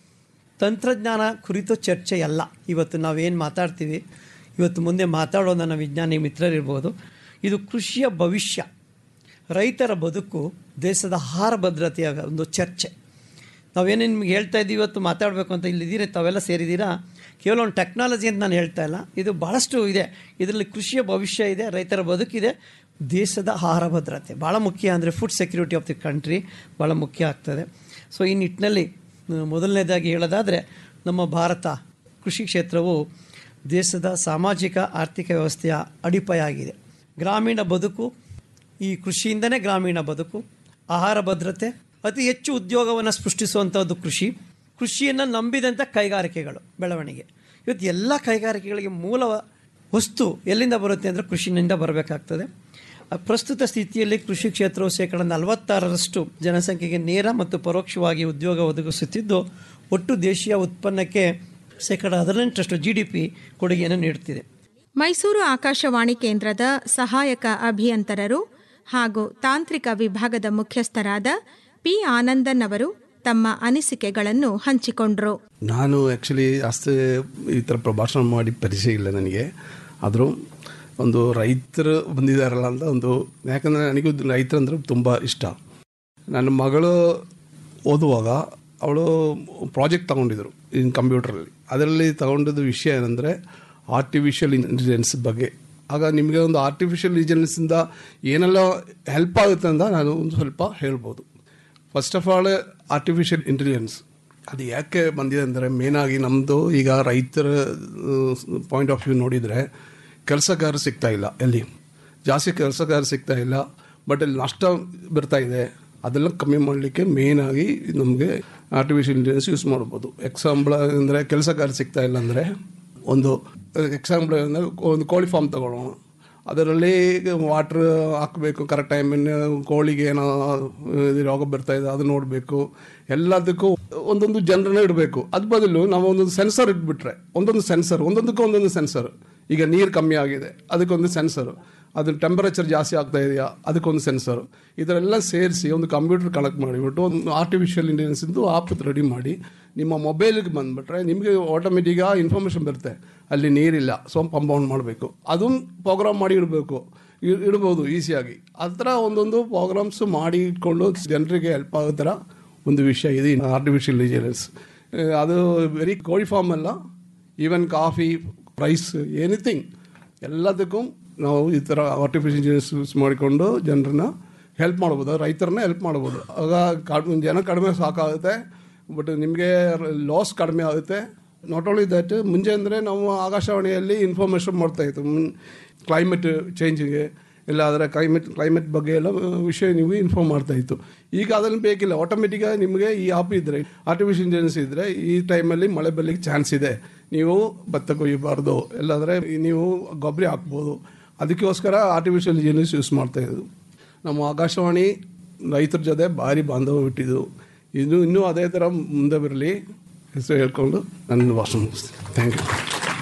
ತಂತ್ರಜ್ಞಾನ ಕುರಿತು ಚರ್ಚೆ ಅಲ್ಲ ಇವತ್ತು ನಾವೇನು ಮಾತಾಡ್ತೀವಿ ಇವತ್ತು ಮುಂದೆ ಮಾತಾಡೋ ನನ್ನ ವಿಜ್ಞಾನಿ ಮಿತ್ರರಿರ್ಬೋದು ಇದು ಕೃಷಿಯ ಭವಿಷ್ಯ ರೈತರ ಬದುಕು ದೇಶದ ಆಹಾರ ಭದ್ರತೆಯ ಒಂದು ಚರ್ಚೆ ನಾವೇನು ನಿಮ್ಗೆ ಹೇಳ್ತಾ ಇದ್ದೀವಿ ಇವತ್ತು ಮಾತಾಡಬೇಕು ಅಂತ ಇಲ್ಲಿದ್ದೀರಿ ತಾವೆಲ್ಲ ಸೇರಿದ್ದೀರಾ ಕೇವಲ ಒಂದು ಟೆಕ್ನಾಲಜಿ ಅಂತ ನಾನು ಹೇಳ್ತಾ ಇಲ್ಲ ಇದು ಭಾಳಷ್ಟು ಇದೆ ಇದರಲ್ಲಿ ಕೃಷಿಯ ಭವಿಷ್ಯ ಇದೆ ರೈತರ ಬದುಕಿದೆ ದೇಶದ ಆಹಾರ ಭದ್ರತೆ ಭಾಳ ಮುಖ್ಯ ಅಂದರೆ food security of the country ಭಾಳ ಮುಖ್ಯ ಆಗ್ತದೆ ಸೊ ಈ ನಿಟ್ಟಿನಲ್ಲಿ ಆ, ಮೊದಲನೇದಾಗಿ ಹೇಳೋದಾದರೆ ನಮ್ಮ ಭಾರತ ಕೃಷಿ ಕ್ಷೇತ್ರವು ದೇಶದ ಸಾಮಾಜಿಕ ಆರ್ಥಿಕ ವ್ಯವಸ್ಥೆಯ ಅಡಿಪಾಯ ಆಗಿದೆ ಗ್ರಾಮೀಣ ಬದುಕು ಈ ಕೃಷಿಯಿಂದನೇ ಗ್ರಾಮೀಣ ಬದುಕು ಆಹಾರ ಭದ್ರತೆ ಅತಿ ಹೆಚ್ಚು ಉದ್ಯೋಗವನ್ನು ಸೃಷ್ಟಿಸುವಂಥದ್ದು ಕೃಷಿ ಕೃಷಿಯನ್ನು ನಂಬಿದಂಥ ಕೈಗಾರಿಕೆಗಳು ಬೆಳವಣಿಗೆ ಇವತ್ತು ಎಲ್ಲ ಕೈಗಾರಿಕೆಗಳಿಗೆ ಮೂಲ ವಸ್ತು ಎಲ್ಲಿಂದ ಬರುತ್ತೆ ಅಂದರೆ ಕೃಷಿನಿಂದ ಬರಬೇಕಾಗ್ತದೆ ಆ ಪ್ರಸ್ತುತ ಸ್ಥಿತಿಯಲ್ಲಿ ಕೃಷಿ ಕ್ಷೇತ್ರವು ಶೇಕಡ ನಲವತ್ತಾರರಷ್ಟು ಜನಸಂಖ್ಯೆಗೆ ನೇರ ಮತ್ತು ಪರೋಕ್ಷವಾಗಿ ಉದ್ಯೋಗ ಒದಗಿಸುತ್ತಿದ್ದು ಒಟ್ಟು ದೇಶೀಯ ಉತ್ಪನ್ನಕ್ಕೆ ಶೇಕಡ ಹದಿನೆಂಟರಷ್ಟು ಜಿ ಡಿ ಪಿ ಕೊಡುಗೆಯನ್ನು ನೀಡುತ್ತಿದೆ ಮೈಸೂರು ಆಕಾಶವಾಣಿ ಕೇಂದ್ರದ ಸಹಾಯಕ ಅಭಿಯಂತರರು ಹಾಗೂ ತಾಂತ್ರಿಕ ವಿಭಾಗದ ಮುಖ್ಯಸ್ಥರಾದ ಪಿ ಆನಂದನ್ ಅವರು ತಮ್ಮ ಅನಿಸಿಕೆಗಳನ್ನು ಹಂಚಿಕೊಂಡ್ರು ನಾನು ಆ್ಯಕ್ಚುಲಿ ಜಾಸ್ತಿ ಈ ಥರ ಪ್ರಭಾಷಣ ಮಾಡಿ ಪರಿಚಯ ಇಲ್ಲ ನನಗೆ ಆದರೂ ಒಂದು ರೈತರು ಬಂದಿದ್ದಾರಲ್ಲ ಅಂತ ಒಂದು ಯಾಕಂದರೆ ನನಗೂ ರೈತರಂದ್ರೆ ತುಂಬ ಇಷ್ಟ ನನ್ನ ಮಗಳು ಓದುವಾಗ ಅವಳು ಪ್ರಾಜೆಕ್ಟ್ ತಗೊಂಡಿದ್ರು ಇನ್ ಕಂಪ್ಯೂಟ್ರಲ್ಲಿ ಅದರಲ್ಲಿ ತಗೊಂಡಿದ್ದು ವಿಷಯ ಏನಂದರೆ ಆರ್ಟಿಫಿಷಿಯಲ್ ಇಂಟೆಲಿಜೆನ್ಸ್ ಬಗ್ಗೆ ಆಗ ನಿಮಗೆ ಒಂದು ಆರ್ಟಿಫಿಷಿಯಲ್ ಇಂಟೆಲಿಜೆನ್ಸಿಂದ ಏನೆಲ್ಲ ಹೆಲ್ಪ್ ಆಗುತ್ತೆ ಅಂತ ನಾನು ಒಂದು ಸ್ವಲ್ಪ ಹೇಳ್ಬೋದು first of all artificial intelligence ಅದು ಯಾಕೆ ಬಂದಿದೆ ಅಂದರೆ ಮೇನಾಗಿ ನಮ್ಮದು ಈಗ ರೈತರ ಪಾಯಿಂಟ್ ಆಫ್ ವ್ಯೂ ನೋಡಿದರೆ ಕೆಲಸಗಾರ ಸಿಗ್ತಾ ಇಲ್ಲ ಎಲ್ಲಿ ಜಾಸ್ತಿ ಕೆಲಸಗಾರ ಸಿಗ್ತಾ ಇಲ್ಲ ಬಟ್ ಇಲ್ಲಿ ನಷ್ಟ ಬರ್ತಾ ಇದೆ ಅದೆಲ್ಲ ಕಮ್ಮಿ ಮಾಡಲಿಕ್ಕೆ ಮೇಯ್ನಾಗಿ ನಮಗೆ ಆರ್ಟಿಫಿಷಿಯಲ್ ಇಂಟೆಲಿಜೆನ್ಸ್ ಯೂಸ್ ಮಾಡ್ಬೋದು ಎಕ್ಸಾಂಪಲ್ ಅಂದರೆ ಕೆಲಸಗಾರ ಸಿಗ್ತಾ ಇಲ್ಲ ಅಂದರೆ ಒಂದು ಎಕ್ಸಾಂಪಲ್ ಅಂದರೆ ಒಂದು ಕೋಳಿ ಫಾರ್ಮ್ ತಗೊಳ್ಳೋಣ ಅದರಲ್ಲಿ ವಾಟ್ರ್ ಹಾಕಬೇಕು ಕರೆಕ್ಟ್ ಟೈಮಿನ ಕೋಳಿಗೆ ಏನೋ ಇದು ರೋಗ ಬರ್ತಾ ಇದೆ ಅದು ನೋಡಬೇಕು ಎಲ್ಲದಕ್ಕೂ ಒಂದೊಂದು ಜನರನ್ನ ಇಡಬೇಕು ಅದ್ ಬದಲು ನಾವು ಒಂದೊಂದು ಸೆನ್ಸರ್ ಇಟ್ಬಿಟ್ರೆ ಒಂದೊಂದು ಸೆನ್ಸರ್ ಒಂದೊಂದಕ್ಕೂ ಒಂದೊಂದು ಸೆನ್ಸರ್ ಈಗ ನೀರು ಕಮ್ಮಿ ಆಗಿದೆ ಅದಕ್ಕೊಂದು ಸೆನ್ಸರ್ ಅದು ಟೆಂಪರೇಚರ್ ಜಾಸ್ತಿ ಆಗ್ತಾ ಇದೆಯಾ ಅದಕ್ಕೊಂದು ಸೆನ್ಸರ್ ಇದರೆಲ್ಲ ಸೇರಿಸಿ ಒಂದು ಕಂಪ್ಯೂಟರ್ ಕನೆಕ್ಟ್ ಮಾಡಿಬಿಟ್ಟು ಒಂದು ಆರ್ಟಿಫಿಷಿಯಲ್ ಇಂಟೆಲಿಜೆನ್ಸ್ ಆಪ್ ರೆಡಿ ಮಾಡಿ ನಿಮ್ಮ ಮೊಬೈಲಿಗೆ ಬಂದುಬಿಟ್ರೆ ನಿಮಗೆ ಆಟೋಮೆಟಿಕ್ ಇನ್ಫಾರ್ಮೇಷನ್ ಬರುತ್ತೆ ಅಲ್ಲಿ ನೀರಿಲ್ಲ ಸೊ ಪಂಪೌಂಡ್ ಮಾಡಬೇಕು ಅದನ್ನು ಪ್ರೋಗ್ರಾಮ್ ಮಾಡಿ ಇಡಬೇಕು ಇಡ್ಬೋದು ಈಸಿಯಾಗಿ ಆ ಥರ ಒಂದೊಂದು ಪ್ರೋಗ್ರಾಮ್ಸ್ ಮಾಡಿ ಇಟ್ಕೊಂಡು ಜನರಿಗೆ ಹೆಲ್ಪ್ ಆಗೋ ಥರ ಒಂದು ವಿಷಯ ಇದೆ ಆರ್ಟಿಫಿಷಿಯಲ್ ಇಂಟೆಲಿಜೆನ್ಸ್ ಅದು ವೆರಿ ಕೋಳಿ ಫಾರ್ಮ್ ಅಲ್ಲ ಈವನ್ ಕಾಫಿ ರೈಸ್ ಎನಿಥಿಂಗ್ ಎಲ್ಲದಕ್ಕೂ ನಾವು ಈ ಥರ ಆರ್ಟಿಫಿಷಿಯಲ್ ಇಂಟೆಲಿಜೆನ್ಸ್ ಯೂಸ್ ಮಾಡಿಕೊಂಡು ಜನರನ್ನ ಹೆಲ್ಪ್ ಮಾಡ್ಬೋದು ರೈತರನ್ನ ಹೆಲ್ಪ್ ಮಾಡ್ಬೋದು ಆಗ ಕಡಿಮೆ ಜನ ಕಡಿಮೆ ಸಾಕಾಗುತ್ತೆ ಬಟ್ ನಿಮಗೆ ಲಾಸ್ ಕಡಿಮೆ ಆಗುತ್ತೆ ನಾಟ್ ಓನ್ಲಿ ದಟ್ ಮುಂಚೆ ಅಂದರೆ ನಾವು ಆಕಾಶವಾಣಿಯಲ್ಲಿ ಇನ್ಫಾರ್ಮೇಷನ್ ಮಾಡ್ತಾಯಿತ್ತು ಕ್ಲೈಮೇಟ್ ಚೇಂಜಿಗೆ ಇಲ್ಲ ಅದರ ಕ್ಲೈಮೇಟ್ ಕ್ಲೈಮೇಟ್ ಬಗ್ಗೆ ಎಲ್ಲ ವಿಷಯ ನೀವು ಇನ್ಫಾರ್ಮ್ ಮಾಡ್ತಾಯಿತ್ತು ಈಗ ಅದನ್ನು ಬೇಕಿಲ್ಲ ಆಟೋಮೆಟಿಕ್ಕಾಗಿ ನಿಮಗೆ ಈ ಆಪ್ ಇದ್ದರೆ ಆರ್ಟಿಫಿಷಿಯಲ್ ಇಂಟೆಲಿಜೆನ್ಸ್ ಇದ್ದರೆ ಈ ಟೈಮಲ್ಲಿ ಮಳೆ ಬರಲಿಕ್ಕೆ ಚಾನ್ಸ್ ಇದೆ ನೀವು ಭತ್ತ ಕೊಯ್ಯಬಾರ್ದು ಇಲ್ಲಾಂದರೆ ನೀವು ಗೊಬ್ಬರ ಹಾಕ್ಬೋದು ಅದಕ್ಕೋಸ್ಕರ ಆರ್ಟಿಫಿಷಿಯಲ್ ಇಂಟೆಲಿಜೆನ್ಸ್ ಯೂಸ್ ಮಾಡ್ತಾಯಿದ್ದು ನಮ್ಮ ಆಕಾಶವಾಣಿ ರೈತರ ಜೊತೆ ಭಾರಿ ಬಾಂಧವ ಬಿಟ್ಟಿದ್ದು ಇದು ಇನ್ನೂ ಅದೇ ಥರ ಮುಂದೆ ಬರಲಿ ಹೆಸರು ಹೇಳ್ಕೊಂಡು ನನ್ನ ಭಾಷಣ ಮುಗಿಸ್ತೀನಿ ಥ್ಯಾಂಕ್ ಯು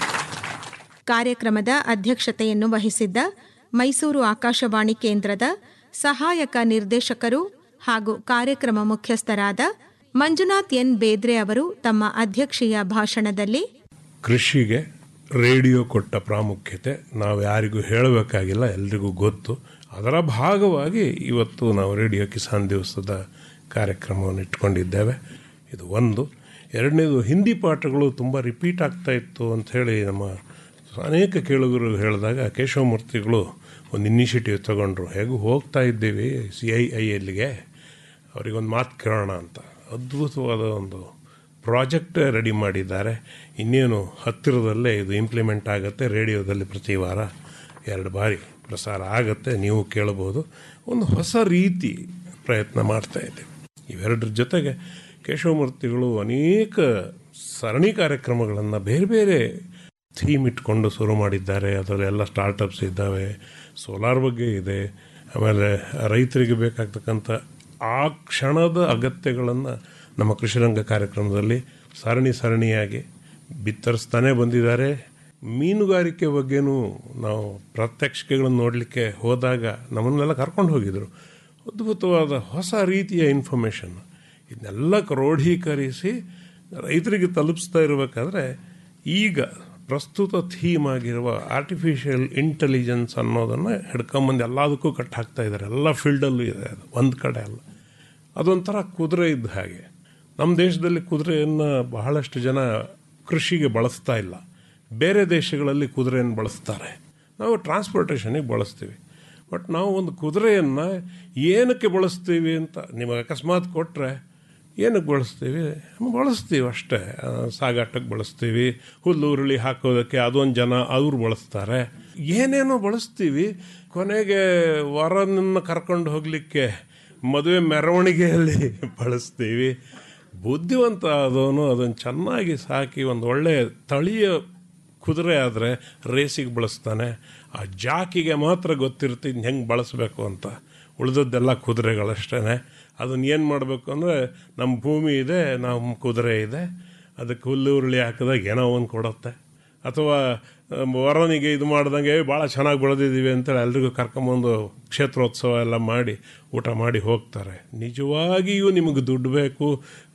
ಕಾರ್ಯಕ್ರಮದ ಅಧ್ಯಕ್ಷತೆಯನ್ನು ವಹಿಸಿದ್ದ ಮೈಸೂರು ಆಕಾಶವಾಣಿ ಕೇಂದ್ರದ ಸಹಾಯಕ ನಿರ್ದೇಶಕರು ಹಾಗೂ ಕಾರ್ಯಕ್ರಮ ಮುಖ್ಯಸ್ಥರಾದ ಮಂಜುನಾಥ್ ಎನ್ ಬೇದ್ರೆ ಅವರು ತಮ್ಮ ಅಧ್ಯಕ್ಷೀಯ ಭಾಷಣದಲ್ಲಿ ಕೃಷಿಗೆ ರೇಡಿಯೋ ಕೊಟ್ಟ ಪ್ರಾಮುಖ್ಯತೆ ನಾವು ಯಾರಿಗೂ ಹೇಳಬೇಕಾಗಿಲ್ಲ ಎಲ್ರಿಗೂ ಗೊತ್ತು ಅದರ ಭಾಗವಾಗಿ ಇವತ್ತು ನಾವು ರೇಡಿಯೋ ಕಿಸಾನ್ ದಿವಸದ ಕಾರ್ಯಕ್ರಮವನ್ನು ಇಟ್ಕೊಂಡಿದ್ದೇವೆ ಇದು ಒಂದು ಎರಡನೇದು ಹಿಂದಿ ಪಾಠಗಳು ತುಂಬ ರಿಪೀಟ್ ಆಗ್ತಾ ಇತ್ತು ಅಂತ ಹೇಳಿ ನಮ್ಮ ಅನೇಕ ಕೇಳುಗರು ಹೇಳಿದಾಗ ಕೇಶವಮೂರ್ತಿಗಳು ಒಂದು ಇನಿಷಿಯೇಟಿವ್ ತಗೊಂಡ್ರು ಹೇಗೂ ಹೋಗ್ತಾ ಇದ್ದೀವಿ ಸಿ ಐ ಐ ಎಲ್ಲಿಗೆ ಅವರಿಗೊಂದು ಮಾತು ಕೇಳೋಣ ಅಂತ ಅದ್ಭುತವಾದ ಒಂದು ಪ್ರಾಜೆಕ್ಟ್ ರೆಡಿ ಮಾಡಿದ್ದಾರೆ ಇನ್ನೇನು ಹತ್ತಿರದಲ್ಲೇ ಇದು ಇಂಪ್ಲಿಮೆಂಟ್ ಆಗುತ್ತೆ ರೇಡಿಯೋದಲ್ಲಿ ಪ್ರತಿ ವಾರ ಎರಡು ಬಾರಿ ಪ್ರಸಾರ ಆಗುತ್ತೆ ನೀವು ಕೇಳಬಹುದು ಒಂದು ಹೊಸ ರೀತಿ ಪ್ರಯತ್ನ ಮಾಡ್ತಾ ಇದ್ದೀವಿ ಇವೆರಡರ ಜೊತೆಗೆ ಕೇಶವಮೂರ್ತಿಗಳು ಅನೇಕ ಸರಣಿ ಕಾರ್ಯಕ್ರಮಗಳನ್ನು ಬೇರೆ ಬೇರೆ ಥೀಮ್ ಇಟ್ಕೊಂಡು ಶುರು ಮಾಡಿದ್ದಾರೆ ಅದರಲ್ಲಿ ಎಲ್ಲ ಸ್ಟಾರ್ಟಪ್ಸ್ ಇದ್ದಾವೆ ಸೋಲಾರ್ ಬಗ್ಗೆ ಇದೆ ಆಮೇಲೆ ರೈತರಿಗೆ ಬೇಕಾಗ್ತಕ್ಕಂಥ ಆ ಕ್ಷಣದ ಅಗತ್ಯಗಳನ್ನು ನಮ್ಮ ಕೃಷಿರಂಗ ಕಾರ್ಯಕ್ರಮದಲ್ಲಿ ಸರಣಿ ಸರಣಿಯಾಗಿ ಬಿತ್ತರಿಸ್ತಾನೆ ಬಂದಿದ್ದಾರೆ ಮೀನುಗಾರಿಕೆ ಬಗ್ಗೆನೂ ನಾವು ಪ್ರಾತ್ಯಕ್ಷಿಕೆಗಳನ್ನು ನೋಡಲಿಕ್ಕೆ ಹೋದಾಗ ನಮ್ಮನ್ನೆಲ್ಲ ಕರ್ಕೊಂಡು ಹೋಗಿದ್ರು ಅದ್ಭುತವಾದ ಹೊಸ ರೀತಿಯ ಇನ್ಫಾರ್ಮೇಷನ್ ಇದನ್ನೆಲ್ಲ ಕ್ರೋಢೀಕರಿಸಿ ರೈತರಿಗೆ ತಲುಪಿಸ್ತಾ ಇರಬೇಕಾದ್ರೆ ಈಗ ಪ್ರಸ್ತುತ ಥೀಮ್ ಆಗಿರುವ ಆರ್ಟಿಫಿಷಿಯಲ್ ಇಂಟೆಲಿಜೆನ್ಸ್ ಅನ್ನೋದನ್ನು ಹಿಡ್ಕೊಂಬಂದು ಎಲ್ಲದಕ್ಕೂ ಕಟ್ ಹಾಕ್ತಾ ಇದ್ದಾರೆ ಎಲ್ಲ ಫೀಲ್ಡಲ್ಲೂ ಇದೆ ಅದು ಒಂದು ಕಡೆ ಅಲ್ಲ ಅದೊಂಥರ ಕುದುರೆ ಇದ್ದ ಹಾಗೆ ನಮ್ಮ ದೇಶದಲ್ಲಿ ಕುದುರೆಯನ್ನು ಬಹಳಷ್ಟು ಜನ ಕೃಷಿಗೆ ಬಳಸ್ತಾ ಇಲ್ಲ ಬೇರೆ ದೇಶಗಳಲ್ಲಿ ಕುದುರೆಯನ್ನು ಬಳಸ್ತಾರೆ ನಾವು ಟ್ರಾನ್ಸ್ಪೋರ್ಟೇಷನಿಗೆ ಬಳಸ್ತೀವಿ ಬಟ್ ನಾವು ಒಂದು ಕುದುರೆಯನ್ನು ಏನಕ್ಕೆ ಬಳಸ್ತೀವಿ ಅಂತ ನಿಮಗೆ ಅಕಸ್ಮಾತ್ ಕೊಟ್ಟರೆ ಏನಕ್ಕೆ ಬಳಸ್ತೀವಿ ಬಳಸ್ತೀವಿ ಅಷ್ಟೇ ಆ, ಸಾಗಾಟಕ್ಕೆ ಬಳಸ್ತೀವಿ ಹುಲ್ಲು ಉರುಳಿ ಹಾಕೋದಕ್ಕೆ ಅದೊಂದು ಜನ ಅವ್ರು ಬಳಸ್ತಾರೆ ಏನೇನೋ ಬಳಸ್ತೀವಿ ಕೊನೆಗೆ ವರನನ್ನು ಕರ್ಕೊಂಡು ಹೋಗಲಿಕ್ಕೆ ಮದುವೆ ಮೆರವಣಿಗೆಯಲ್ಲಿ ಬಳಸ್ತೀವಿ ಬುದ್ಧಿವಂತ ಆದವನು ಅದನ್ನು ಚೆನ್ನಾಗಿ ಸಾಕಿ ಒಂದು ಒಳ್ಳೆಯ ತಳಿಯ ಕುದುರೆ ಆದರೆ ರೇಸಿಗೆ ಬಳಸ್ತಾನೆ ಆ ಜಾಕಿಗೆ ಮಾತ್ರ ಗೊತ್ತಿರುತ್ತೆ ಇನ್ನು ಹೆಂಗೆ ಬಳಸಬೇಕು ಅಂತ ಉಳಿದದ್ದೆಲ್ಲ ಕುದುರೆಗಳಷ್ಟೇ ಅದನ್ನು ಏನು ಮಾಡಬೇಕು ಅಂದರೆ ನಮ್ಮ ಭೂಮಿ ಇದೆ ನಮ್ಮ ಕುದುರೆ ಇದೆ ಅದಕ್ಕೆ ಹುಲ್ಲು ಉರುಳಿ ಹಾಕಿದಾಗ ಏನೋ ಒಂದು ಕೊಡುತ್ತೆ ಅಥವಾ ಆ, ವರನಿಗೆ ಇದು ಮಾಡ್ದಂಗೆ ಭಾಳ ಚೆನ್ನಾಗಿ ಬೆಳೆದಿದ್ದೀವಿ ಅಂತೇಳಿ ಎಲ್ರಿಗೂ ಕರ್ಕೊಂಬಂದು ಕ್ಷೇತ್ರೋತ್ಸವ ಎಲ್ಲ ಮಾಡಿ ಊಟ ಮಾಡಿ ಹೋಗ್ತಾರೆ ನಿಜವಾಗಿಯೂ ನಿಮಗೆ ದುಡ್ಡು ಬೇಕು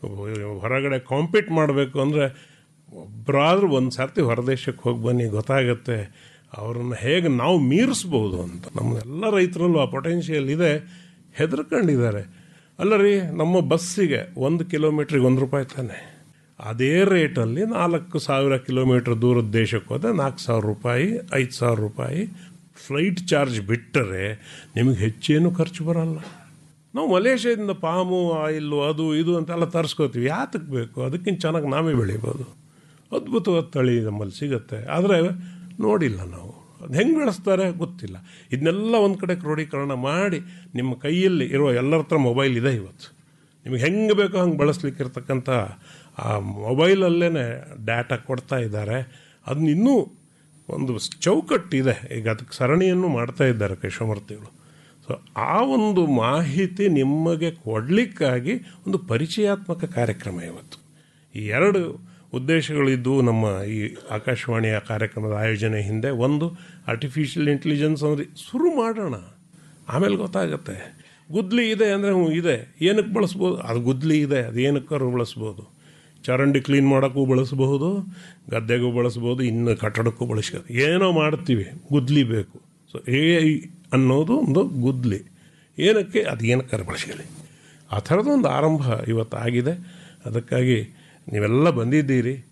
ಹೊರಗಡೆ ಕಾಂಪೀಟ್ ಮಾಡಬೇಕು ಅಂದರೆ ಒಬ್ಬರಾದ್ರೂ ಒಂದು ಸರ್ತಿ ಹೊರದೇಶಕ್ಕೆ ಹೋಗಿ ಬನ್ನಿ ಗೊತ್ತಾಗತ್ತೆ ಅವ್ರನ್ನ ಹೇಗೆ ನಾವು ಮೀರಿಸ್ಬೋದು ಅಂತ ನಮ್ಮೆಲ್ಲ ರೈತರಲ್ಲೂ ಆ ಪೊಟೆನ್ಷಿಯಲ್ ಇದೆ ಹೆದರ್ಕೊಂಡಿದ್ದಾರೆ ಅಲ್ಲ ರೀ ನಮ್ಮ ಬಸ್ಸಿಗೆ ಒಂದು ಕಿಲೋಮೀಟ್ರಿಗೆ ಒಂದು ರೂಪಾಯಿ ತಾನೆ ಅದೇ ರೇಟಲ್ಲಿ ನಾಲ್ಕು ಸಾವಿರ ಕಿಲೋಮೀಟರ್ ದೂರದ ದೇಶಕ್ಕೆ ಹೋದರೆ ನಾಲ್ಕು ಸಾವಿರ ರೂಪಾಯಿ ಐದು ಸಾವಿರ ರೂಪಾಯಿ ಫ್ಲೈಟ್ ಚಾರ್ಜ್ ಬಿಟ್ಟರೆ ನಿಮಗೆ ಹೆಚ್ಚೇನು ಖರ್ಚು ಬರಲ್ಲ ನಾವು ಮಲೇಷ್ಯಾದಿಂದ ಪಾಮು ಆಯಿಲ್ಲು ಅದು ಇದು ಅಂತೆಲ್ಲ ತರಿಸ್ಕೋತೀವಿ ಯಾತಕ್ಕೆ ಬೇಕು ಅದಕ್ಕಿಂತ ಚೆನ್ನಾಗಿ ನಾವೇ ಬೆಳಿಬೋದು ಅದ್ಭುತವಾದ ತಳಿ ನಮ್ಮಲ್ಲಿ ಸಿಗುತ್ತೆ ಆದರೆ ನೋಡಿಲ್ಲ ನಾವು ಅದು ಹೆಂಗೆ ಬೆಳೆಸ್ತಾರೆ ಗೊತ್ತಿಲ್ಲ ಇದನ್ನೆಲ್ಲ ಒಂದು ಕಡೆ ಕ್ರೋಢೀಕರಣ ಮಾಡಿ ನಿಮ್ಮ ಕೈಯಲ್ಲಿ ಇರುವ ಎಲ್ಲರ ಹತ್ರ ಮೊಬೈಲ್ ಇದೆ ಇವತ್ತು ನಿಮಗೆ ಹೆಂಗೆ ಬೇಕೋ ಹಂಗೆ ಬಳಸ್ಲಿಕ್ಕಿರ್ತಕ್ಕಂಥ ಆ ಮೊಬೈಲಲ್ಲೇ ಡಾಟಾ ಕೊಡ್ತಾ ಇದ್ದಾರೆ ಅದನ್ನ ಇನ್ನೂ ಒಂದು ಚೌಕಟ್ಟಿದೆ ಈಗ ಅದಕ್ಕೆ ಸರಣಿಯನ್ನು ಮಾಡ್ತಾ ಇದ್ದಾರೆ ಕೇಶವಮೂರ್ತಿಗಳು ಸೊ ಆ ಒಂದು ಮಾಹಿತಿ ನಿಮಗೆ ಕೊಡಲಿಕ್ಕಾಗಿ ಒಂದು ಪರಿಚಯಾತ್ಮಕ ಕಾರ್ಯಕ್ರಮ ಇವತ್ತು ಈ ಎರಡು ಉದ್ದೇಶಗಳಿದ್ದು ನಮ್ಮ ಈ ಆಕಾಶವಾಣಿಯ ಕಾರ್ಯಕ್ರಮದ ಆಯೋಜನೆ ಹಿಂದೆ ಒಂದು ಆರ್ಟಿಫಿಷಿಯಲ್ ಇಂಟೆಲಿಜೆನ್ಸ್ ಅಂದರೆ ಶುರು ಮಾಡೋಣ ಆಮೇಲೆ ಗೊತ್ತಾಗುತ್ತೆ ಗುದ್ಲಿ ಇದೆ ಅಂದರೆ ಹ್ಞೂ ಇದೆ ಏನಕ್ಕೆ ಬಳಸ್ಬೋದು ಅದು ಗುದ್ಲಿ ಇದೆ ಅದು ಏನಕ್ಕಾದ್ರು ಬಳಸ್ಬೋದು ಚರಂಡಿ ಕ್ಲೀನ್ ಮಾಡೋಕ್ಕೂ ಬಳಸಬಹುದು ಗದ್ದೆಗೂ ಬಳಸ್ಬೋದು ಇನ್ನು ಕಟ್ಟಡಕ್ಕೂ ಬಳಸ್ಬೋದು ಏನೋ ಮಾಡ್ತೀವಿ ಗುದ್ಲಿ ಬೇಕು ಸೊ ಎ ಐ ಅನ್ನೋದು ಒಂದು ಗುದ್ಲಿ ಏನಕ್ಕೆ ಅದು ಏನಕ್ಕಾರು ಬಳಸ್ಕೊಳ್ಳಿ ಆ ಥರದೊಂದು ಆರಂಭ ಇವತ್ತು ಆಗಿದೆ ಅದಕ್ಕಾಗಿ ನೀವೆಲ್ಲ ಬಂದಿದ್ದೀರಿ